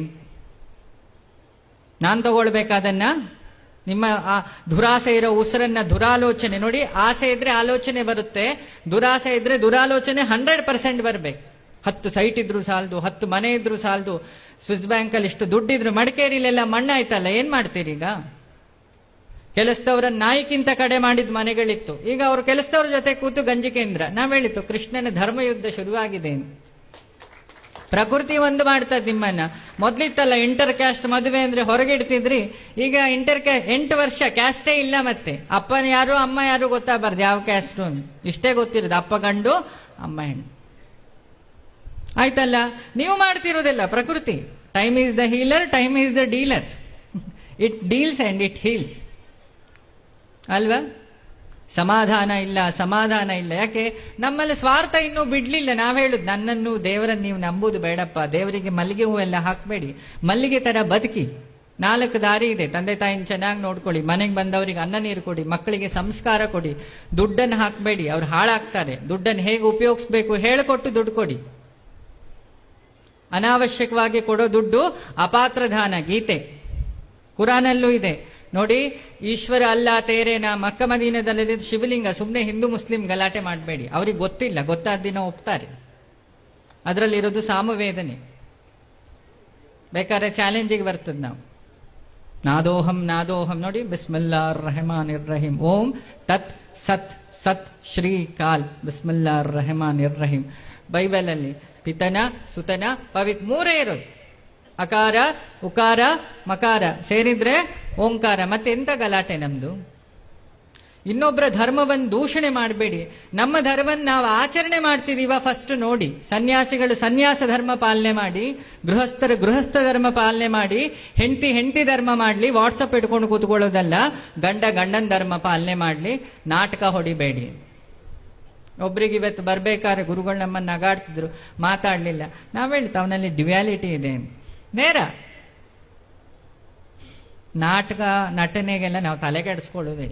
A: ನಾನ್ ತಗೊಳ್ಬೇಕಾದನ್ನ ನಿಮ್ಮ ಆ ದುರಾಸೆ ಇರೋ ಉಸಿರನ್ನ ದುರಾಲೋಚನೆ ನೋಡಿ ಆಸೆ ಇದ್ರೆ ಆಲೋಚನೆ ಬರುತ್ತೆ ದುರಾಸೆ ಇದ್ರೆ ದುರಾಲೋಚನೆ ಹಂಡ್ರೆಡ್ ಪರ್ಸೆಂಟ್ ಬರ್ಬೇಕು ಹತ್ತು ಸೈಟ್ ಇದ್ರು ಸಾಲದು ಹತ್ತು ಮನೆ ಇದ್ರು ಸಾಲದು ಸ್ವಿಸ್ ಬ್ಯಾಂಕ್ ಅಲ್ಲಿ ಇಷ್ಟು ದುಡ್ಡಿದ್ರು ಮಡಿಕೇರಿಲೆಲ್ಲ ಮಣ್ಣಾಯ್ತಲ್ಲ ಏನ್ ಮಾಡ್ತೀರಿ ಈಗ ಕೆಲಸದವರನ್ನ ನಾಯಿಕ್ಕಿಂತ ಕಡೆ ಮಾಡಿದ ಮನೆಗಳಿತ್ತು ಈಗ ಅವರು ಕೆಲಸದವ್ರ ಜೊತೆ ಕೂತು ಗಂಜಿ ಕೇಂದ್ರ ನಾವ್ ಹೇಳಿತ್ತು ಕೃಷ್ಣನ ಧರ್ಮಯುದ್ಧ ಶುರುವಾಗಿದೆ ಅಂತ ಪ್ರಕೃತಿ ಒಂದು ಮಾಡ್ತದ ನಿಮ್ಮನ್ನ ಮೊದ್ಲಿತ್ತಲ್ಲ ಇಂಟರ್ ಕ್ಯಾಸ್ಟ್ ಮದುವೆ ಅಂದ್ರೆ ಹೊರಗಿಡ್ತಿದ್ರಿ ಈಗ ಇಂಟರ್ ಕ್ಯಾ ಎಂಟು ವರ್ಷ ಕ್ಯಾಸ್ಟೇ ಇಲ್ಲ ಮತ್ತೆ ಅಪ್ಪನ ಯಾರು ಅಮ್ಮ ಯಾರು ಗೊತ್ತಾಗಬಾರ್ದು ಯಾವ ಕ್ಯಾಸ್ಟು ಅಂತ ಇಷ್ಟೇ ಗೊತ್ತಿರೋದು ಅಪ್ಪ ಗಂಡು ಅಮ್ಮ ಹೆಣ್ಣು ಆಯ್ತಲ್ಲ ನೀವು ಮಾಡ್ತಿರೋದಿಲ್ಲ ಪ್ರಕೃತಿ time is the healer time is the dealer it deals and it heals ಅಲ್ವಾ ಸಮಾಧಾನ ಇಲ್ಲ ಸಮಾಧಾನ ಇಲ್ಲ ಯಾಕೆ ನಮ್ಮಲ್ಲಿ ಸ್ವಾರ್ಥ ಇನ್ನೂ ಬಿಡ್ಲಿಲ್ಲ ನಾವ್ ಹೇಳುದು ನನ್ನನ್ನು ದೇವರನ್ನು ನೀವು ನಂಬುದು ಬೇಡಪ್ಪ ದೇವರಿಗೆ ಮಲ್ಲಿಗೆ ಹೂವೆಲ್ಲ ಹಾಕ್ಬೇಡಿ ಮಲ್ಲಿಗೆ ತರ ಬದುಕಿ ನಾಲ್ಕು ದಾರಿ ಇದೆ ತಂದೆ ತಾಯಿನ ಚೆನ್ನಾಗಿ ನೋಡ್ಕೊಳ್ಳಿ ಮನೆಗೆ ಬಂದವರಿಗೆ ಅನ್ನ ನೀರು ಕೊಡಿ ಮಕ್ಕಳಿಗೆ ಸಂಸ್ಕಾರ ಕೊಡಿ ದುಡ್ಡನ್ನು ಹಾಕಬೇಡಿ ಅವ್ರು ಹಾಳಾಗ್ತಾರೆ ದುಡ್ಡನ್ನು ಹೇಗೆ ಉಪಯೋಗಿಸ್ಬೇಕು ಹೇಳಿಕೊಟ್ಟು ದುಡ್ಡು ಕೊಡಿ ಅನಾವಶ್ಯಕವಾಗಿ ಕೊಡೋ ದುಡ್ಡು ಅಪಾತ್ರಧಾನ ಗೀತೆ ಕುರಾನಲ್ಲೂ ಇದೆ ನೋಡಿ ಈಶ್ವರ ಅಲ್ಲ ತೇರೇನ ಮಕ್ಕ ಮದೀನದಲ್ಲಿ ಶಿವಲಿಂಗ ಸುಮ್ಮನೆ ಹಿಂದೂ ಮುಸ್ಲಿಂ ಗಲಾಟೆ ಮಾಡಬೇಡಿ ಅವ್ರಿಗೆ ಗೊತ್ತಿಲ್ಲ ಗೊತ್ತಾದ ದಿನ ಒಪ್ತಾರೆ ಅದರಲ್ಲಿರೋದು ಸಾಮವೇದನೆ ಬೇಕಾದ್ರೆ ಚಾಲೆಂಜಿಗೆ ಬರ್ತದೆ ನಾವು ನಾದೋಹಂ ನಾದೋಹಂ ನೋಡಿ ಬಿಸ್ಮಿಲ್ಲಾ ರಹಮಾನ್ ರಹೀಂ ಓಂ ತತ್ ಸತ್ ಸತ್ ಶ್ರೀ ಕಾಲ್ ಬಿಸ್ಮಿಲ್ಲಾ ರಹಮಾನ್ ರಹೀಂ ಬೈಬಲ್ ಅಲ್ಲಿ ಪಿತನ ಸುತನ ಪವಿತ್ ಮೂರೇ ಇರೋದು ಅಕಾರ ಉಕಾರ ಮಕಾರ ಸೇರಿದ್ರೆ ಓಂಕಾರ ಮತ್ತೆ ಎಂತ ಗಲಾಟೆ ನಮ್ದು ಇನ್ನೊಬ್ಬರ ಧರ್ಮವನ್ನು ದೂಷಣೆ ಮಾಡಬೇಡಿ ನಮ್ಮ ಧರ್ಮವನ್ನು ನಾವು ಆಚರಣೆ ಮಾಡ್ತಿದೀವ ಫಸ್ಟ್ ನೋಡಿ ಸನ್ಯಾಸಿಗಳು ಸನ್ಯಾಸ ಧರ್ಮ ಪಾಲನೆ ಮಾಡಿ ಗೃಹಸ್ಥರು ಗೃಹಸ್ಥ ಧರ್ಮ ಪಾಲನೆ ಮಾಡಿ ಹೆಂಡತಿ ಹೆಂಡತಿ ಧರ್ಮ ಮಾಡಲಿ ವಾಟ್ಸಪ್ ಇಟ್ಕೊಂಡು ಕೂತ್ಕೊಳ್ಳೋದಲ್ಲ ಗಂಡ ಗಂಡನ ಧರ್ಮ ಪಾಲನೆ ಮಾಡಲಿ ನಾಟಕ ಹೊಡಿಬೇಡಿ ಒಬ್ರಿಗೆ ಇವತ್ತು ಬರ್ಬೇಕಾದ್ರೆ ಗುರುಗಳು ನಮ್ಮನ್ನು ನಗಾಡ್ತಿದ್ರು ಮಾತಾಡಲಿಲ್ಲ ನಾವು ಹೇಳ್ತಾ ಅವನಲ್ಲಿ ಡ್ಯುಯಾಲಿಟಿ ಇದೆ ನೇರ ನಾಟಕ ನಟನೆಗೆಲ್ಲ ನಾವು ತಲೆ ಕೆಡಿಸ್ಕೊಳ್ಳೋದಿಲ್ಲ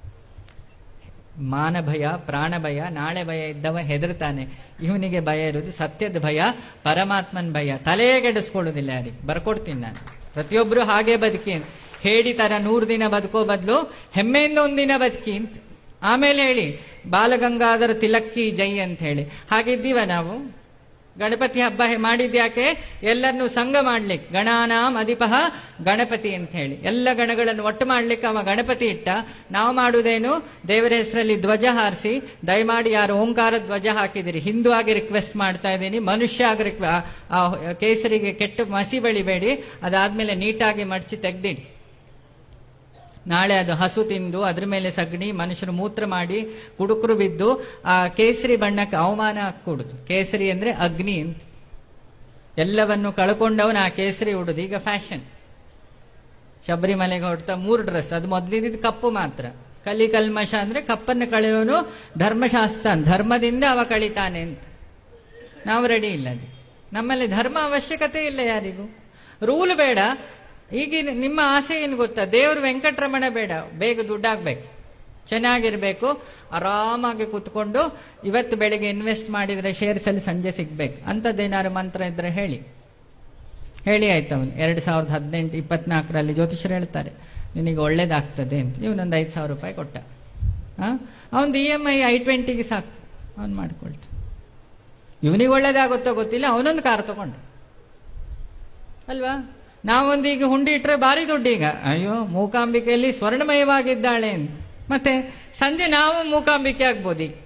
A: ಮಾನ ಭಯ ಪ್ರಾಣ ಭಯ ನಾಳೆ ಭಯ ಇದ್ದವ ಹೆದರ್ತಾನೆ ಇವನಿಗೆ ಭಯ ಇರೋದು ಸತ್ಯದ ಭಯ ಪರಮಾತ್ಮನ ಭಯ ತಲೆ ಕೆಡಿಸ್ಕೊಳ್ಳೋದಿಲ್ಲ ಯಾರಿಗೆ ಬರ್ಕೊಡ್ತೀನಿ ನಾನು ಪ್ರತಿಯೊಬ್ಬರು ಹಾಗೆ ಬದುಕಿ ಅಂತ. ಹೇಳಿ ತರ ನೂರು ದಿನ ಬದುಕೋ ಬದಲು ಹೆಮ್ಮೆಯಿಂದ ಒಂದಿನ ಬದುಕಿ ಅಂತ ಆಮೇಲೆ ಹೇಳಿ ಬಾಲಗಂಗಾಧರ ತಿಲಕ್ಕಿ ಜೈ ಅಂತ ಹೇಳಿ ಹಾಗಿದ್ದೀವ ನಾವು ಗಣಪತಿ ಹಬ್ಬ ಹೆ- ಮಾಡಿದ್ಯಾಕೆ ಎಲ್ಲರನ್ನು ಸಂಘ ಮಾಡ್ಲಿಕ್ಕೆ ಗಣಾನಾಂ ಅಧಿಪಃ ಗಣಪತಿ ಅಂತ ಹೇಳಿ ಎಲ್ಲ ಗಣಗಳನ್ನು ಒಟ್ಟು ಮಾಡ್ಲಿಕ್ಕೆ ಅವ ಗಣಪತಿ ಇಟ್ಟ ನಾವು ಮಾಡುವುದೇನು ದೇವರ ಹೆಸರಲ್ಲಿ ಧ್ವಜ ಹಾರಿಸಿ ದಯಮಾಡಿ ಯಾರು ಓಂಕಾರ ಧ್ವಜ ಹಾಕಿದಿರಿ ಹಿಂದೂ ಆಗಿ ರಿಕ್ವೆಸ್ಟ್ ಮಾಡ್ತಾ ಇದ್ದೀನಿ ಮನುಷ್ಯ ಆಗಿ ರಿಕ್ವ ಆ- ಆ ಕೇಸರಿಗೆ ಕೆಟ್ಟು ಮಸಿ ಬೆಳಿಬೇಡಿ ಅದಾದ್ಮೇಲೆ ನೀಟಾಗಿ ಮಡಚಿ ತೆಗ್ದಿಡಿ ನಾಳೆ ಅದು ಹಸು ತಿಂದು ಅದ್ರ ಮೇಲೆ ಸಗಣಿ ಮನುಷ್ಯರು ಮೂತ್ರ ಮಾಡಿ ಕುಡುಕರು ಬಿದ್ದು ಆ ಕೇಸರಿ ಬಣ್ಣಕ್ಕೆ ಅವಮಾನ ಹಾಕೂಡುದು ಕೇಸರಿ ಅಂದ್ರೆ ಅಗ್ನಿ ಅಂತ ಎಲ್ಲವನ್ನು ಕಳ್ಕೊಂಡವನು ಆ ಕೇಸರಿ ಉಡುದು ಈಗ ಫ್ಯಾಷನ್ ಶಬರಿಮಲೆಗೆ ಹೊಡ್ತಾ ಮೂರು ಡ್ರೆಸ್ ಅದು ಮೊದಲಿದ್ದು ಕಪ್ಪು ಮಾತ್ರ ಕಲಿ ಕಲ್ಮಶ ಅಂದ್ರೆ ಕಪ್ಪನ್ನು ಕಳೆಯೋನು ಧರ್ಮಶಾಸ್ತ್ರ ಧರ್ಮದಿಂದ ಅವ ಕಳಿತಾನೆ ಅಂತ ನಾವು ರೆಡಿ ಇಲ್ಲ ಅದು ನಮ್ಮಲ್ಲಿ ಧರ್ಮ ಅವಶ್ಯಕತೆ ಇಲ್ಲ ಯಾರಿಗೂ ರೂಲ್ ಬೇಡ ಈಗಿನ ನಿಮ್ಮ ಆಸೆ ಏನು ಗೊತ್ತಾ ದೇವರು ವೆಂಕಟರಮಣ ಬೇಡ ಬೇಗ ದುಡ್ಡಾಗ್ಬೇಕು ಚೆನ್ನಾಗಿರ್ಬೇಕು ಆರಾಮಾಗಿ ಕೂತ್ಕೊಂಡು ಇವತ್ತು ಬೆಳಿಗ್ಗೆ ಇನ್ವೆಸ್ಟ್ ಮಾಡಿದ್ರೆ ಶೇರ್ಸ್ ಅಲ್ಲಿ ಸಂಜೆ ಸಿಗ್ಬೇಕು ಅಂಥದ್ದೇನಾದ್ರು ಮಂತ್ರ ಇದ್ರೆ ಹೇಳಿ ಹೇಳಿ ಆಯ್ತು ಅವನು ಎರಡು ಸಾವಿರದ ಹದಿನೆಂಟು ಇಪ್ಪತ್ನಾಲ್ಕರಲ್ಲಿ ಜ್ಯೋತಿಷರು ಹೇಳ್ತಾರೆ ನಿನಗೆ ಒಳ್ಳೇದಾಗ್ತದೆ ಅಂತ ಇವನೊಂದು ಐದು ಸಾವಿರ ರೂಪಾಯಿ ಕೊಟ್ಟ ಅವನದು ಇ ಎಮ್ ಐ ಐ ಟ್ವೆಂಟಿಗೆ ಸಾಕು ಅವ್ನು ಮಾಡ್ಕೊಳ್ತು ಇವನಿಗೆ ಒಳ್ಳೇದಾಗುತ್ತೋ ಗೊತ್ತಿಲ್ಲ ಅವನೊಂದು ಕಾರ್ ತಗೊಂಡು ಅಲ್ವಾ ನಾವೊಂದು ಈಗ ಹುಂಡಿ ಇಟ್ರೆ ಭಾರಿ ದುಡ್ಡು ಈಗ ಅಯ್ಯೋ ಮೂಕಾಂಬಿಕೆಯಲ್ಲಿ ಸ್ವರ್ಣಮಯವಾಗಿದ್ದಾಳೆ ಅಂತ ಮತ್ತೆ ಸಂಜೆ ನಾವು ಮೂಕಾಂಬಿಕೆ ಆಗ್ಬೋದು ಈಗ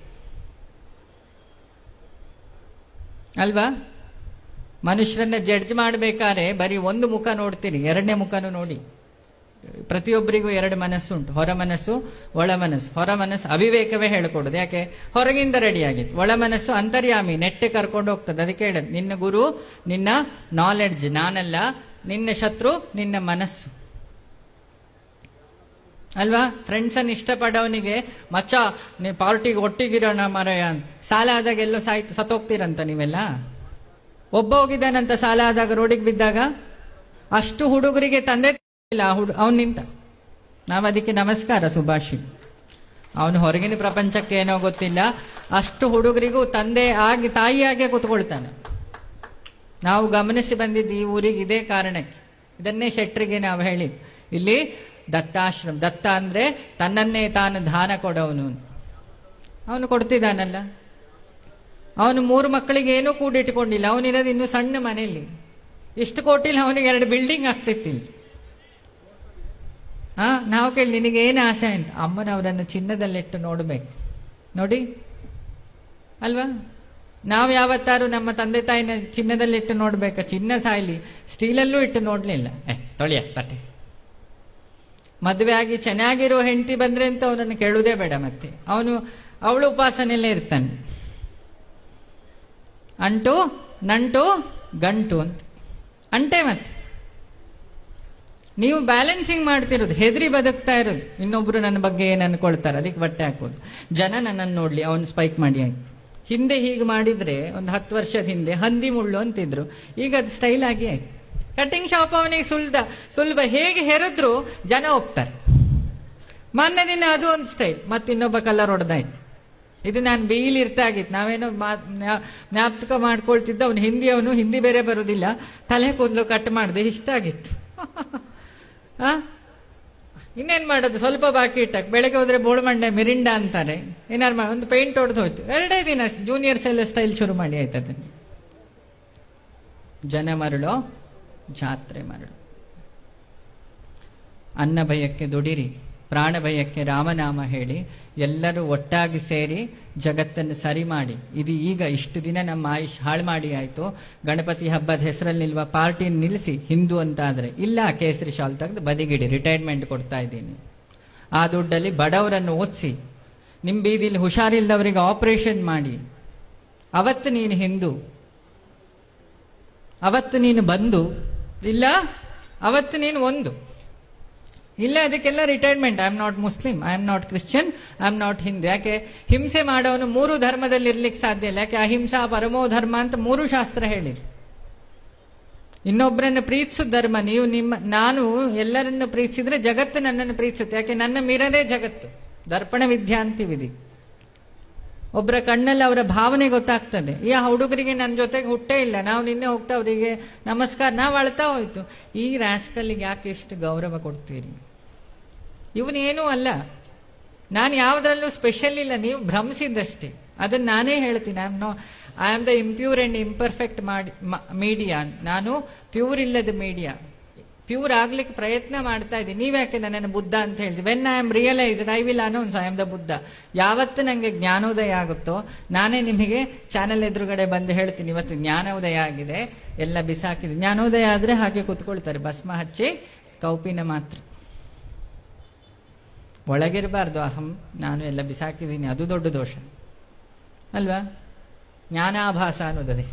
A: ಅಲ್ವಾ ಮನುಷ್ಯರನ್ನ ಜಡ್ಜ್ ಮಾಡಬೇಕಾದ್ರೆ ಬರೀ ಒಂದು ಮುಖ ನೋಡ್ತೀರಿ ಎರಡನೇ ಮುಖನೂ ನೋಡಿ ಪ್ರತಿಯೊಬ್ಬರಿಗೂ ಎರಡು ಮನಸ್ಸುಂಟು ಹೊರ ಮನಸ್ಸು ಒಳ ಮನಸ್ಸು ಹೊರ ಮನಸ್ಸು ಅವಿವೇಕವೇ ಹೇಳ್ಕೊಡುದು ಯಾಕೆ ಹೊರಗಿಂದ ರೆಡಿ ಆಗಿತ್ತು ಒಳ ಮನಸ್ಸು ಅಂತರ್ಯಾಮಿ ನೆಟ್ಟೆ ಕರ್ಕೊಂಡು ಹೋಗ್ತದೆ ಅದಕ್ಕೆ ಹೇಳದ್ ನಿನ್ನ ಗುರು ನಿನ್ನ ನಾಲೆಡ್ಜ್ ನಾನಲ್ಲ ನಿನ್ನ ಶತ್ರು ನಿನ್ನ ಮನಸ್ಸು ಅಲ್ವಾ ಫ್ರೆಂಡ್ಸ್ ಅನ್ನು ಇಷ್ಟಪಡೋನಿಗೆ ಮಚ್ಚ ನೀ ಪಾರ್ಟಿಗೆ ಒಟ್ಟಿಗಿರೋಣ ಮರಯ ಅಂತ ಸಾಲ ಆದಾಗ ಎಲ್ಲೋ ಸಾಯ್ತು ಸತ್ತೋಗ್ತೀರಂತ ನೀವೆಲ್ಲ ಒಬ್ಬ ಹೋಗಿದ್ದಾನಂತ ಸಾಲ ಆದಾಗ ರೋಡಿಗೆ ಬಿದ್ದಾಗ ಅಷ್ಟು ಹುಡುಗರಿಗೆ ತಂದೆ ಇಲ್ಲ ಹುಡು ಅವನು ನಿಂತ ನಾವು ಅದಕ್ಕೆ ನಮಸ್ಕಾರ ಸುಭಾಷಿ ಅವನು ಹೊರಗಿನ ಪ್ರಪಂಚಕ್ಕೆ ಏನೋ ಗೊತ್ತಿಲ್ಲ ಅಷ್ಟು ಹುಡುಗರಿಗೂ ತಂದೆ ಆಗಿ ತಾಯಿಯಾಗೆ ಕೂತ್ಕೊಳ್ತಾನೆ ನಾವು ಗಮನಿಸಿ ಬಂದಿದ್ದು ಈ ಊರಿಗೆ ಇದೇ ಕಾರಣಕ್ಕೆ ಇದನ್ನೇ ಶೆಟ್ರಿಗೆ ನಾವು ಹೇಳಿ ಇಲ್ಲಿ ದತ್ತಾಶ್ರಮ ದತ್ತ ಅಂದ್ರೆ ತನ್ನನ್ನೇ ತಾನು ದಾನ ಕೊಡೋನು ಅವನು ಕೊಡ್ತಿದ್ದಾನಲ್ಲ ಅವನು ಮೂರು ಮಕ್ಕಳಿಗೆ ಏನೂ ಕೂಡಿಟ್ಕೊಂಡಿಲ್ಲ ಅವನಿರೋದು ಇನ್ನು ಸಣ್ಣ ಮನೆಯಲ್ಲಿ ಇಷ್ಟು ಕೋಟಿಲಿ ಅವನಿಗೆ ಎರಡು ಬಿಲ್ಡಿಂಗ್ ಆಗ್ತಿತ್ತಿಲ್ಲ ಹಾ ನಾವು ಕೇಳಿ ನಿನಗೆ ಏನು ಆಸೆ ಅಂತ ಅಮ್ಮನವರನ್ನು ಚಿನ್ನದಲ್ಲಿಟ್ಟು ನೋಡ್ಬೇಕು ನೋಡಿ ಅಲ್ವಾ ನಾವು ಯಾವತ್ತಾರು ನಮ್ಮ ತಂದೆ ತಾಯಿನ ಚಿನ್ನದಲ್ಲಿಟ್ಟು ನೋಡ್ಬೇಕಾ ಚಿನ್ನ ಸಾಯ್ಲಿ ಸ್ಟೀಲಲ್ಲೂ ಇಟ್ಟು ನೋಡ್ಲಿಲ್ಲ ಏ ತೊಳಿಯ ತಟ್ಟೆ ಮದುವೆ ಆಗಿ ಚೆನ್ನಾಗಿರೋ ಹೆಂಡತಿ ಬಂದ್ರೆ ಅಂತ ಅವನನ್ನು ಕೇಳುವುದೇ ಬೇಡ ಮತ್ತೆ ಅವನು ಅವಳು ಉಪಾಸನೆಯಲ್ಲೇ ಇರ್ತಾನೆ ಅಂಟು ನಂಟು ಗಂಟು ಅಂತ ಅಂಟೆ ಮತ್ತೆ ನೀವು ಬ್ಯಾಲೆನ್ಸಿಂಗ್ ಮಾಡ್ತಿರೋದು ಹೆದರಿ ಬದುಕ್ತಾ ಇರೋದು ಇನ್ನೊಬ್ರು ನನ್ನ ಬಗ್ಗೆ ಏನು ಅನ್ಕೊಳ್ತಾರೆ ಅದಕ್ಕೆ ಬಟ್ಟೆ ಹಾಕೋದು ಜನ ನನ್ನನ್ನು ನೋಡ್ಲಿ ಅವನು ಸ್ಪೈಕ್ ಮಾಡಿ ಆಯ್ತು ಹಿಂದೆ ಹೀಗೆ ಮಾಡಿದ್ರೆ ಒಂದು ಹತ್ತು ವರ್ಷದ ಹಿಂದೆ ಹಂದಿ ಮುಳ್ಳು ಅಂತಿದ್ರು ಈಗ ಅದು ಸ್ಟೈಲ್ ಆಗಿ ಆಯ್ತು ಕಟಿಂಗ್ ಶಾಪ್ ಅವನಿಗೆ ಸುಲ್ದ ಸುಲಭ ಹೇಗೆ ಹೆರಿದ್ರು ಜನ ಒಪ್ತಾರೆ ಮೊನ್ನೆ ದಿನ ಅದು ಒಂದು ಸ್ಟೈಲ್ ಮತ್ತೆ ಇನ್ನೊಬ್ಬ ಕಲರ್ ಹೊಡೆದಾಯ್ತು ಇದು ನಾನು ಬೀಲ್ ಇರ್ತಾಗಿತ್ತು ನಾವೇನೋ ಮಾ- ಜ್ಞಾ- ಜ್ಞಾಪಕ ಮಾಡ್ಕೊಳ್ತಿದ್ದ ಅವನು ಹಿಂದಿ ಅವನು ಹಿಂದಿ ಬೇರೆ ಬರುದಿಲ್ಲ ತಲೆ ಕೂದಲು ಕಟ್ ಮಾಡಿದೆ ಇಷ್ಟ ಆಗಿತ್ತು ಆ ಇನ್ನೇನ್ ಮಾಡೋದು ಸ್ವಲ್ಪ ಬಾಕಿ ಇಟ್ಟಕ್ ಬೆಳಗ್ಗೆ ಹೋದ್ರೆ ಬೋಳ್ಮಂಡೆ ಮಿರಿಂಡ ಅಂತಾರೆ ಏನಾರು ಮಾಡಿ ಒಂದು ಪೇಂಟ್ ಹೊಡೆದು ಹೋಯ್ತು ಎರಡೇ ದಿನ ಜೂನಿಯರ್ಸ್ ಎಲ್ಲ ಸ್ಟೈಲ್ ಶುರು ಮಾಡಿ ಆಯ್ತು ಅದನ್ನು ಜನ ಮರಳು ಜಾತ್ರೆ ಮರಳು ಅನ್ನ ಭಯಕ್ಕೆ ದುಡಿರಿ ಪ್ರಾಣ ಭಯಕ್ಕೆ ರಾಮನಾಮ ಹೇಳಿ ಎಲ್ಲರೂ ಒಟ್ಟಾಗಿ ಸೇರಿ ಜಗತ್ತನ್ನು ಸರಿ ಮಾಡಿ ಇದು ಈಗ ಇಷ್ಟು ದಿನ ನಮ್ಮ ಆಯುಷ್ ಹಾಳು ಮಾಡಿ ಆಯಿತು ಗಣಪತಿ ಹಬ್ಬದ ಹೆಸರಲ್ಲಿ ನಿಲ್ವ ಪಾರ್ಟಿ ನಿಲ್ಲಿಸಿ ಹಿಂದೂ ಅಂತ ಆದರೆ ಇಲ್ಲ ಕೇಸರಿ ಶಾಲ್ ತೆಗೆದು ಬದಿಗಿಡಿ ರಿಟೈರ್ಮೆಂಟ್ ಕೊಡ್ತಾ ಇದ್ದೀನಿ ಆ ದುಡ್ಡಲ್ಲಿ ಬಡವರನ್ನು ಓದಿಸಿ ನಿಮ್ಮ ಬೀದಿಲಿ ಹುಷಾರಿಲ್ದವರಿಗೆ ಆಪರೇಷನ್ ಮಾಡಿ ಅವತ್ತು ನೀನು ಹಿಂದೂ ಅವತ್ತು ನೀನು ಬಂದು ಇಲ್ಲ ಅವತ್ತು ನೀನು ಒಂದು ಇಲ್ಲ ಅದಕ್ಕೆಲ್ಲ retirement I am not Muslim I am not Christian I am not Hindu ಯಾಕೆ ಹಿಂಸೆ ಮಾಡೋನು ಮೂರು ಧರ್ಮದಲ್ಲಿ ಇರ್ಲಿಕ್ಕೆ ಸಾಧ್ಯ ಇಲ್ಲ ಯಾಕೆ ಅಹಿಂಸಾ ಪರಮೋ ಧರ್ಮ ಅಂತ ಮೂರು ಶಾಸ್ತ್ರ ಹೇಳಿರಿ ಇನ್ನೊಬ್ಬರನ್ನು ಪ್ರೀತಿಸೋ ಧರ್ಮ ನೀವು ನಿಮ್ಮ ನಾನು ಎಲ್ಲರನ್ನು ಪ್ರೀತಿಸಿದ್ರೆ ಜಗತ್ತು ನನ್ನನ್ನು ಪ್ರೀತಿಸುತ್ತೆ ಯಾಕೆ ನನ್ನ ಮಿರರೇ ಜಗತ್ತು ದರ್ಪಣ ವಿದ್ಯಾ ಅಂತೀವಿದಿ ಒಬ್ಬರ ಕಣ್ಣಲ್ಲಿ ಅವರ ಭಾವನೆ ಗೊತ್ತಾಗ್ತದೆ ಈ ಹುಡುಗರಿಗೆ ನನ್ನ ಜೊತೆಗೆ ಹುಟ್ಟೇ ಇಲ್ಲ ನಾವು ನಿನ್ನೆ ಹೋಗ್ತಾ ಅವರಿಗೆ ನಮಸ್ಕಾರ ನಾವು ಅಳ್ತಾ ಹೋಯ್ತು ಈ ರಾಸ್ಕಲ್ಲಿಗೆ ಯಾಕೆ ಇಷ್ಟು ಗೌರವ ಕೊಡ್ತೀರಿ ಇವನೇನೂ ಅಲ್ಲ ನಾನು ಯಾವುದ್ರಲ್ಲೂ ಸ್ಪೆಷಲ್ ಇಲ್ಲ ನೀವು ಭ್ರಮಿಸಿದ್ದಷ್ಟೇ ಅದನ್ನ ನಾನೇ ಹೇಳ್ತೀನಿ I am no I am the impure and imperfect ಮಾಡಿ ಮೀಡಿಯಾ ನಾನು ಪ್ಯೂರ್ ಇಲ್ಲದ ಮೀಡಿಯಾ ಪ್ಯೂರ್ ಆಗ್ಲಿಕ್ಕೆ ಪ್ರಯತ್ನ ಮಾಡ್ತಾ ಇದ್ದೀನಿ ನೀವ್ಯಾಕೆ ನನ್ನನ್ನು ಬುದ್ಧ ಅಂತ ಹೇಳಿದ್ವಿ when I am realised I will announce I am the Buddha ಯಾವತ್ತು ನನಗೆ ಜ್ಞಾನೋದಯ ಆಗುತ್ತೋ ನಾನೇ ನಿಮಗೆ ಚಾನೆಲ್ ಎದುರುಗಡೆ ಬಂದು ಹೇಳ್ತೀನಿ ಇವತ್ತು ಜ್ಞಾನೋದಯ ಆಗಿದೆ ಎಲ್ಲ ಬಿಸಾಕಿದೆ ಜ್ಞಾನೋದಯ ಆದರೆ ಹಾಗೆ ಕೂತ್ಕೊಳ್ತಾರೆ ಭಸ್ಮ ಹಚ್ಚಿ ಕೌಪಿನ ಮಾತ್ರ ಒಳಗಿರಬಾರ್ದು ಅಹಂ ನಾನು ಎಲ್ಲ ಬಿಸಾಕಿದ್ದೀನಿ ಅದು ದೊಡ್ಡ ದೋಷ ಅಲ್ವಾ ಜ್ಞಾನಾಭಾಸ ಅನ್ನೋದದೇ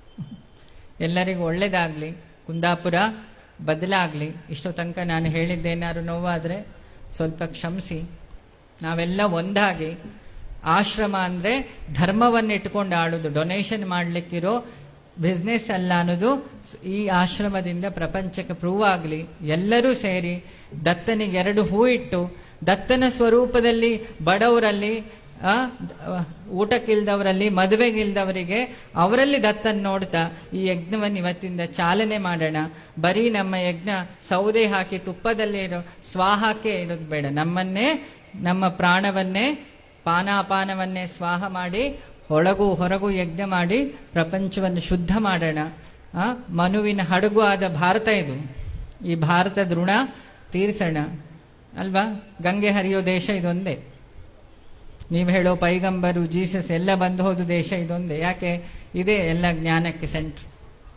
A: ಎಲ್ಲರಿಗೂ ಒಳ್ಳೇದಾಗಲಿ ಕುಂದಾಪುರ ಬದಲಾಗಲಿ ಇಷ್ಟೋ ತನಕ ನಾನು ಹೇಳಿದ್ದೇನಾದ್ರು ನೋವಾದರೆ ಸ್ವಲ್ಪ ಕ್ಷಮಿಸಿ ನಾವೆಲ್ಲ ಒಂದಾಗಿ ಆಶ್ರಮ ಅಂದರೆ ಧರ್ಮವನ್ನು ಇಟ್ಕೊಂಡು ಆಡೋದು ಡೊನೇಷನ್ ಮಾಡಲಿಕ್ಕಿರೋ ಬಿಸ್ನೆಸ್ ಅಲ್ಲ ಅನ್ನೋದು ಸ್- ಈ ಆಶ್ರಮದಿಂದ ಪ್ರಪಂಚಕ್ಕೆ ಪ್ರೂವ್ ಆಗಲಿ ಎಲ್ಲರೂ ಸೇರಿ ದತ್ತನಿಗೆ ಎರಡು ಹೂ ಇಟ್ಟು ದತ್ತನ ಸ್ವರೂಪದಲ್ಲಿ ಬಡವರಲ್ಲಿ ಆ, ದ- ಊಟಕ್ಕಿಲ್ದವರಲ್ಲಿ ಮದುವೆಗಿಲ್ದವರಿಗೆ ಅವರಲ್ಲಿ ದತ್ತನ್ ನೋಡ್ತಾ ಈ ಯಜ್ಞವನ್ನು ಇವತ್ತಿಂದ ಚಾಲನೆ ಮಾಡೋಣ ಬರೀ ನಮ್ಮ ಯಜ್ಞ ಸೌದೆ ಹಾಕಿ ತುಪ್ಪದಲ್ಲಿ ಇರೋ ಸ್ವಾಹಕ್ಕೆ ಇರೋದು ಬೇಡ ನಮ್ಮನ್ನೇ ನಮ್ಮ ಪ್ರಾಣವನ್ನೇ ಪಾನಾಪಾನವನ್ನೇ ಸ್ವಾಹ ಮಾಡಿ ಒಳಗೂ ಹೊರಗೂ ಯಜ್ಞ ಮಾಡಿ ಪ್ರಪಂಚವನ್ನು ಶುದ್ಧ ಮಾಡೋಣ ಆ, ಮನುವಿನ ಹಡಗು ಆದ ಭಾರತ ಇದು ಈ ಭಾರತದ ಋಣ ತೀರಿಸೋಣ ಅಲ್ವಾ ಗಂಗೆ ಹರಿಯೋ ದೇಶ ಇದೊಂದೇ ನೀವು ಹೇಳೋ ಪೈಗಂಬರು ಜೀಸಸ್ ಎಲ್ಲ ಬಂದು ಹೋದ ದೇಶ ಇದೊಂದೇ ಯಾಕೆ ಇದೇ ಎಲ್ಲ ಜ್ಞಾನಕ್ಕೆ ಸೆಂಟ್ರ್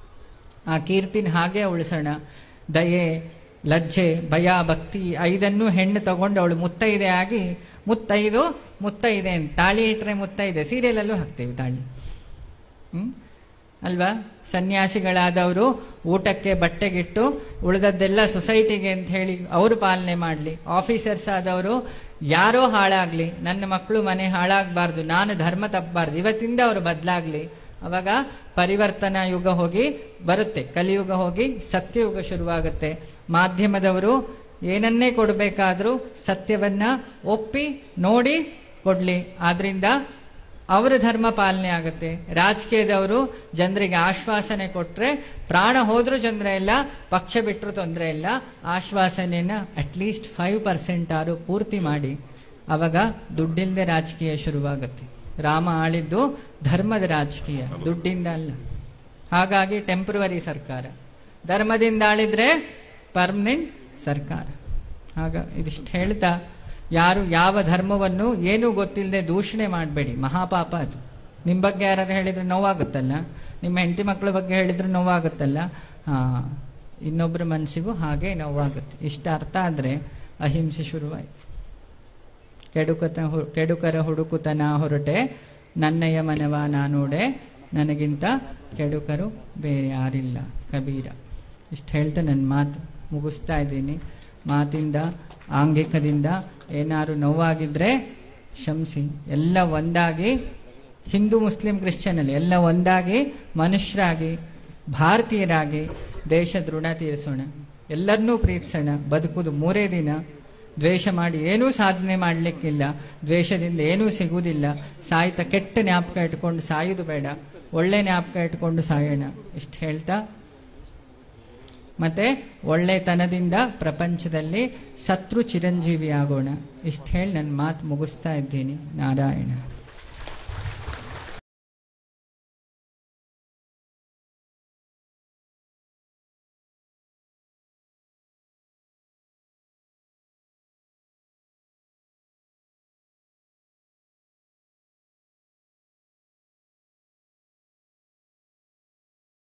A: ಆ ಕೀರ್ತಿನ ಹಾಗೆ ಉಳಿಸೋಣ ದಯೆ ಲಜ್ಜೆ ಭಯ ಭಕ್ತಿ ಐದನ್ನು ಹೆಣ್ಣು ತಗೊಂಡು ಅವಳು ಮುತ್ತೈದೆ ಆಗಿ ಮುತ್ತೈದು ಮುತ್ತೈದೆ ಅಂತ ತಾಳಿ ಇಟ್ಟರೆ ಮುತ್ತೈದೆ ಸೀರಿಯಲಲ್ಲೂ ಹಾಕ್ತೀವಿ ತಾಳಿ ಹ್ಮ್? ಅಲ್ವಾ ಸನ್ಯಾಸಿಗಳಾದವರು ಊಟಕ್ಕೆ ಬಟ್ಟೆಗಿಟ್ಟು ಉಳಿದದ್ದೆಲ್ಲ ಸೊಸೈಟಿಗೆ ಅಂತ ಹೇಳಿ ಅವರು ಪಾಲನೆ ಮಾಡಲಿ ಆಫೀಸರ್ಸ್ ಆದವರು ಯಾರೋ ಹಾಳಾಗ್ಲಿ ನನ್ನ ಮಕ್ಕಳು ಮನೆ ಹಾಳಾಗಬಾರ್ದು ನಾನು ಧರ್ಮ ತಪ್ಪಬಾರ್ದು ಇವತ್ತಿಂದ ಅವರು ಬದಲಾಗ್ಲಿ ಅವಾಗ ಪರಿವರ್ತನಾ ಯುಗ ಹೋಗಿ ಬರುತ್ತೆ ಕಲಿಯುಗ ಹೋಗಿ ಸತ್ಯಯುಗ ಶುರುವಾಗುತ್ತೆ ಮಾಧ್ಯಮದವರು ಏನನ್ನೇ ಕೊಡಬೇಕಾದ್ರೂ ಸತ್ಯವನ್ನ ಒಪ್ಪಿ ನೋಡಿ ಕೊಡ್ಲಿ ಆದ್ರಿಂದ ಅವರ ಧರ್ಮ ಪಾಲನೆ ಆಗುತ್ತೆ ರಾಜಕೀಯದವರು ಜನರಿಗೆ ಆಶ್ವಾಸನೆ ಕೊಟ್ರೆ ಪ್ರಾಣ ಹೋದ್ರೂ ತೊಂದರೆ ಇಲ್ಲ ಪಕ್ಷ ಬಿಟ್ಟರು ತೊಂದರೆ ಇಲ್ಲ ಆಶ್ವಾಸನೆಯನ್ನ ಅಟ್ಲೀಸ್ಟ್ ಫೈವ್ ಪರ್ಸೆಂಟ್ ಆರು ಪೂರ್ತಿ ಮಾಡಿ ಅವಾಗ ದುಡ್ಡಿಲ್ಲದೆ ರಾಜಕೀಯ ಶುರುವಾಗುತ್ತೆ ರಾಮ ಆಳಿದ್ದು ಧರ್ಮದ ರಾಜಕೀಯ ದುಡ್ಡಿಂದ ಅಲ್ಲ ಹಾಗಾಗಿ ಟೆಂಪ್ರವರಿ ಸರ್ಕಾರ ಧರ್ಮದಿಂದ ಆಳಿದ್ರೆ ಪರ್ಮನೆಂಟ್ ಸರ್ಕಾರ ಆಗ ಇದಿಷ್ಟು ಹೇಳ್ತಾ ಯಾರು ಯಾವ ಧರ್ಮವನ್ನು ಏನೂ ಗೊತ್ತಿಲ್ಲದೆ ದೂಷಣೆ ಮಾಡಬೇಡಿ ಮಹಾಪಾಪ ಅದು ನಿಮ್ಮ ಬಗ್ಗೆ ಯಾರು ಹೇಳಿದ್ರೆ ನೋವಾಗುತ್ತಲ್ಲ ನಿಮ್ಮ ಹೆಂಡತಿ ಮಕ್ಕಳ ಬಗ್ಗೆ ಹೇಳಿದ್ರೆ ನೋವಾಗುತ್ತಲ್ಲ ಹಾ ಇನ್ನೊಬ್ಬರ ಮನಸ್ಸಿಗೂ ಹಾಗೆ ನೋವಾಗುತ್ತೆ ಇಷ್ಟ ಅರ್ಥ ಆದರೆ ಅಹಿಂಸೆ ಶುರುವಾಯಿತು ಕೆಡುಕತ ಹು- ಕೆಡುಕರ ಹುಡುಕುತನ ಹೊರಟೆ ನನ್ನಯ ಮನವ ನಾನೋಡೆ ನನಗಿಂತ ಕೆಡುಕರು ಬೇರೆ ಯಾರಿಲ್ಲ ಕಬೀರ ಇಷ್ಟು ಹೇಳ್ತಾ ನನ್ನ ಮಾತು ಮುಗಿಸ್ತಾ ಇದ್ದೀನಿ ಮಾತಿಂದ ಆಂಗಿಕದಿಂದ ಏನಾದ್ರು ನೋವಾಗಿದ್ರೆ ಕ್ಷಮಿಸಿ ಎಲ್ಲ ಒಂದಾಗಿ ಹಿಂದೂ ಮುಸ್ಲಿಂ ಕ್ರಿಶ್ಚಿಯನಲ್ಲಿ ಎಲ್ಲ ಒಂದಾಗಿ ಮನುಷ್ಯರಾಗಿ ಭಾರತೀಯರಾಗಿ ದೇಶದ ಋಣ ತೀರಿಸೋಣ ಎಲ್ಲರನ್ನೂ ಪ್ರೀತಿಸೋಣ ಬದುಕುವುದು ಮೂರೇ ದಿನ ದ್ವೇಷ ಮಾಡಿ ಏನೂ ಸಾಧನೆ ಮಾಡಲಿಕ್ಕಿಲ್ಲ ದ್ವೇಷದಿಂದ ಏನೂ ಸಿಗುವುದಿಲ್ಲ ಸಾಯ್ತಾ ಕೆಟ್ಟ ಜ್ಞಾಪಕ ಇಟ್ಕೊಂಡು ಸಾಯೋದು ಬೇಡ ಒಳ್ಳೆ ಜ್ಞಾಪಕ ಇಟ್ಕೊಂಡು ಸಾಯೋಣ ಇಷ್ಟು ಹೇಳ್ತಾ ಮತ್ತೆ ಒಳ್ಳೆತನದಿಂದ ಪ್ರಪಂಚದಲ್ಲಿ ಸತ್ರು ಚಿರಂಜೀವಿ ಆಗೋಣ ಇಷ್ಟು ಹೇಳಿ ನನ್ನ ಮಾತು ಮುಗಿಸ್ತಾ ಇದ್ದೀನಿ ನಾರಾಯಣ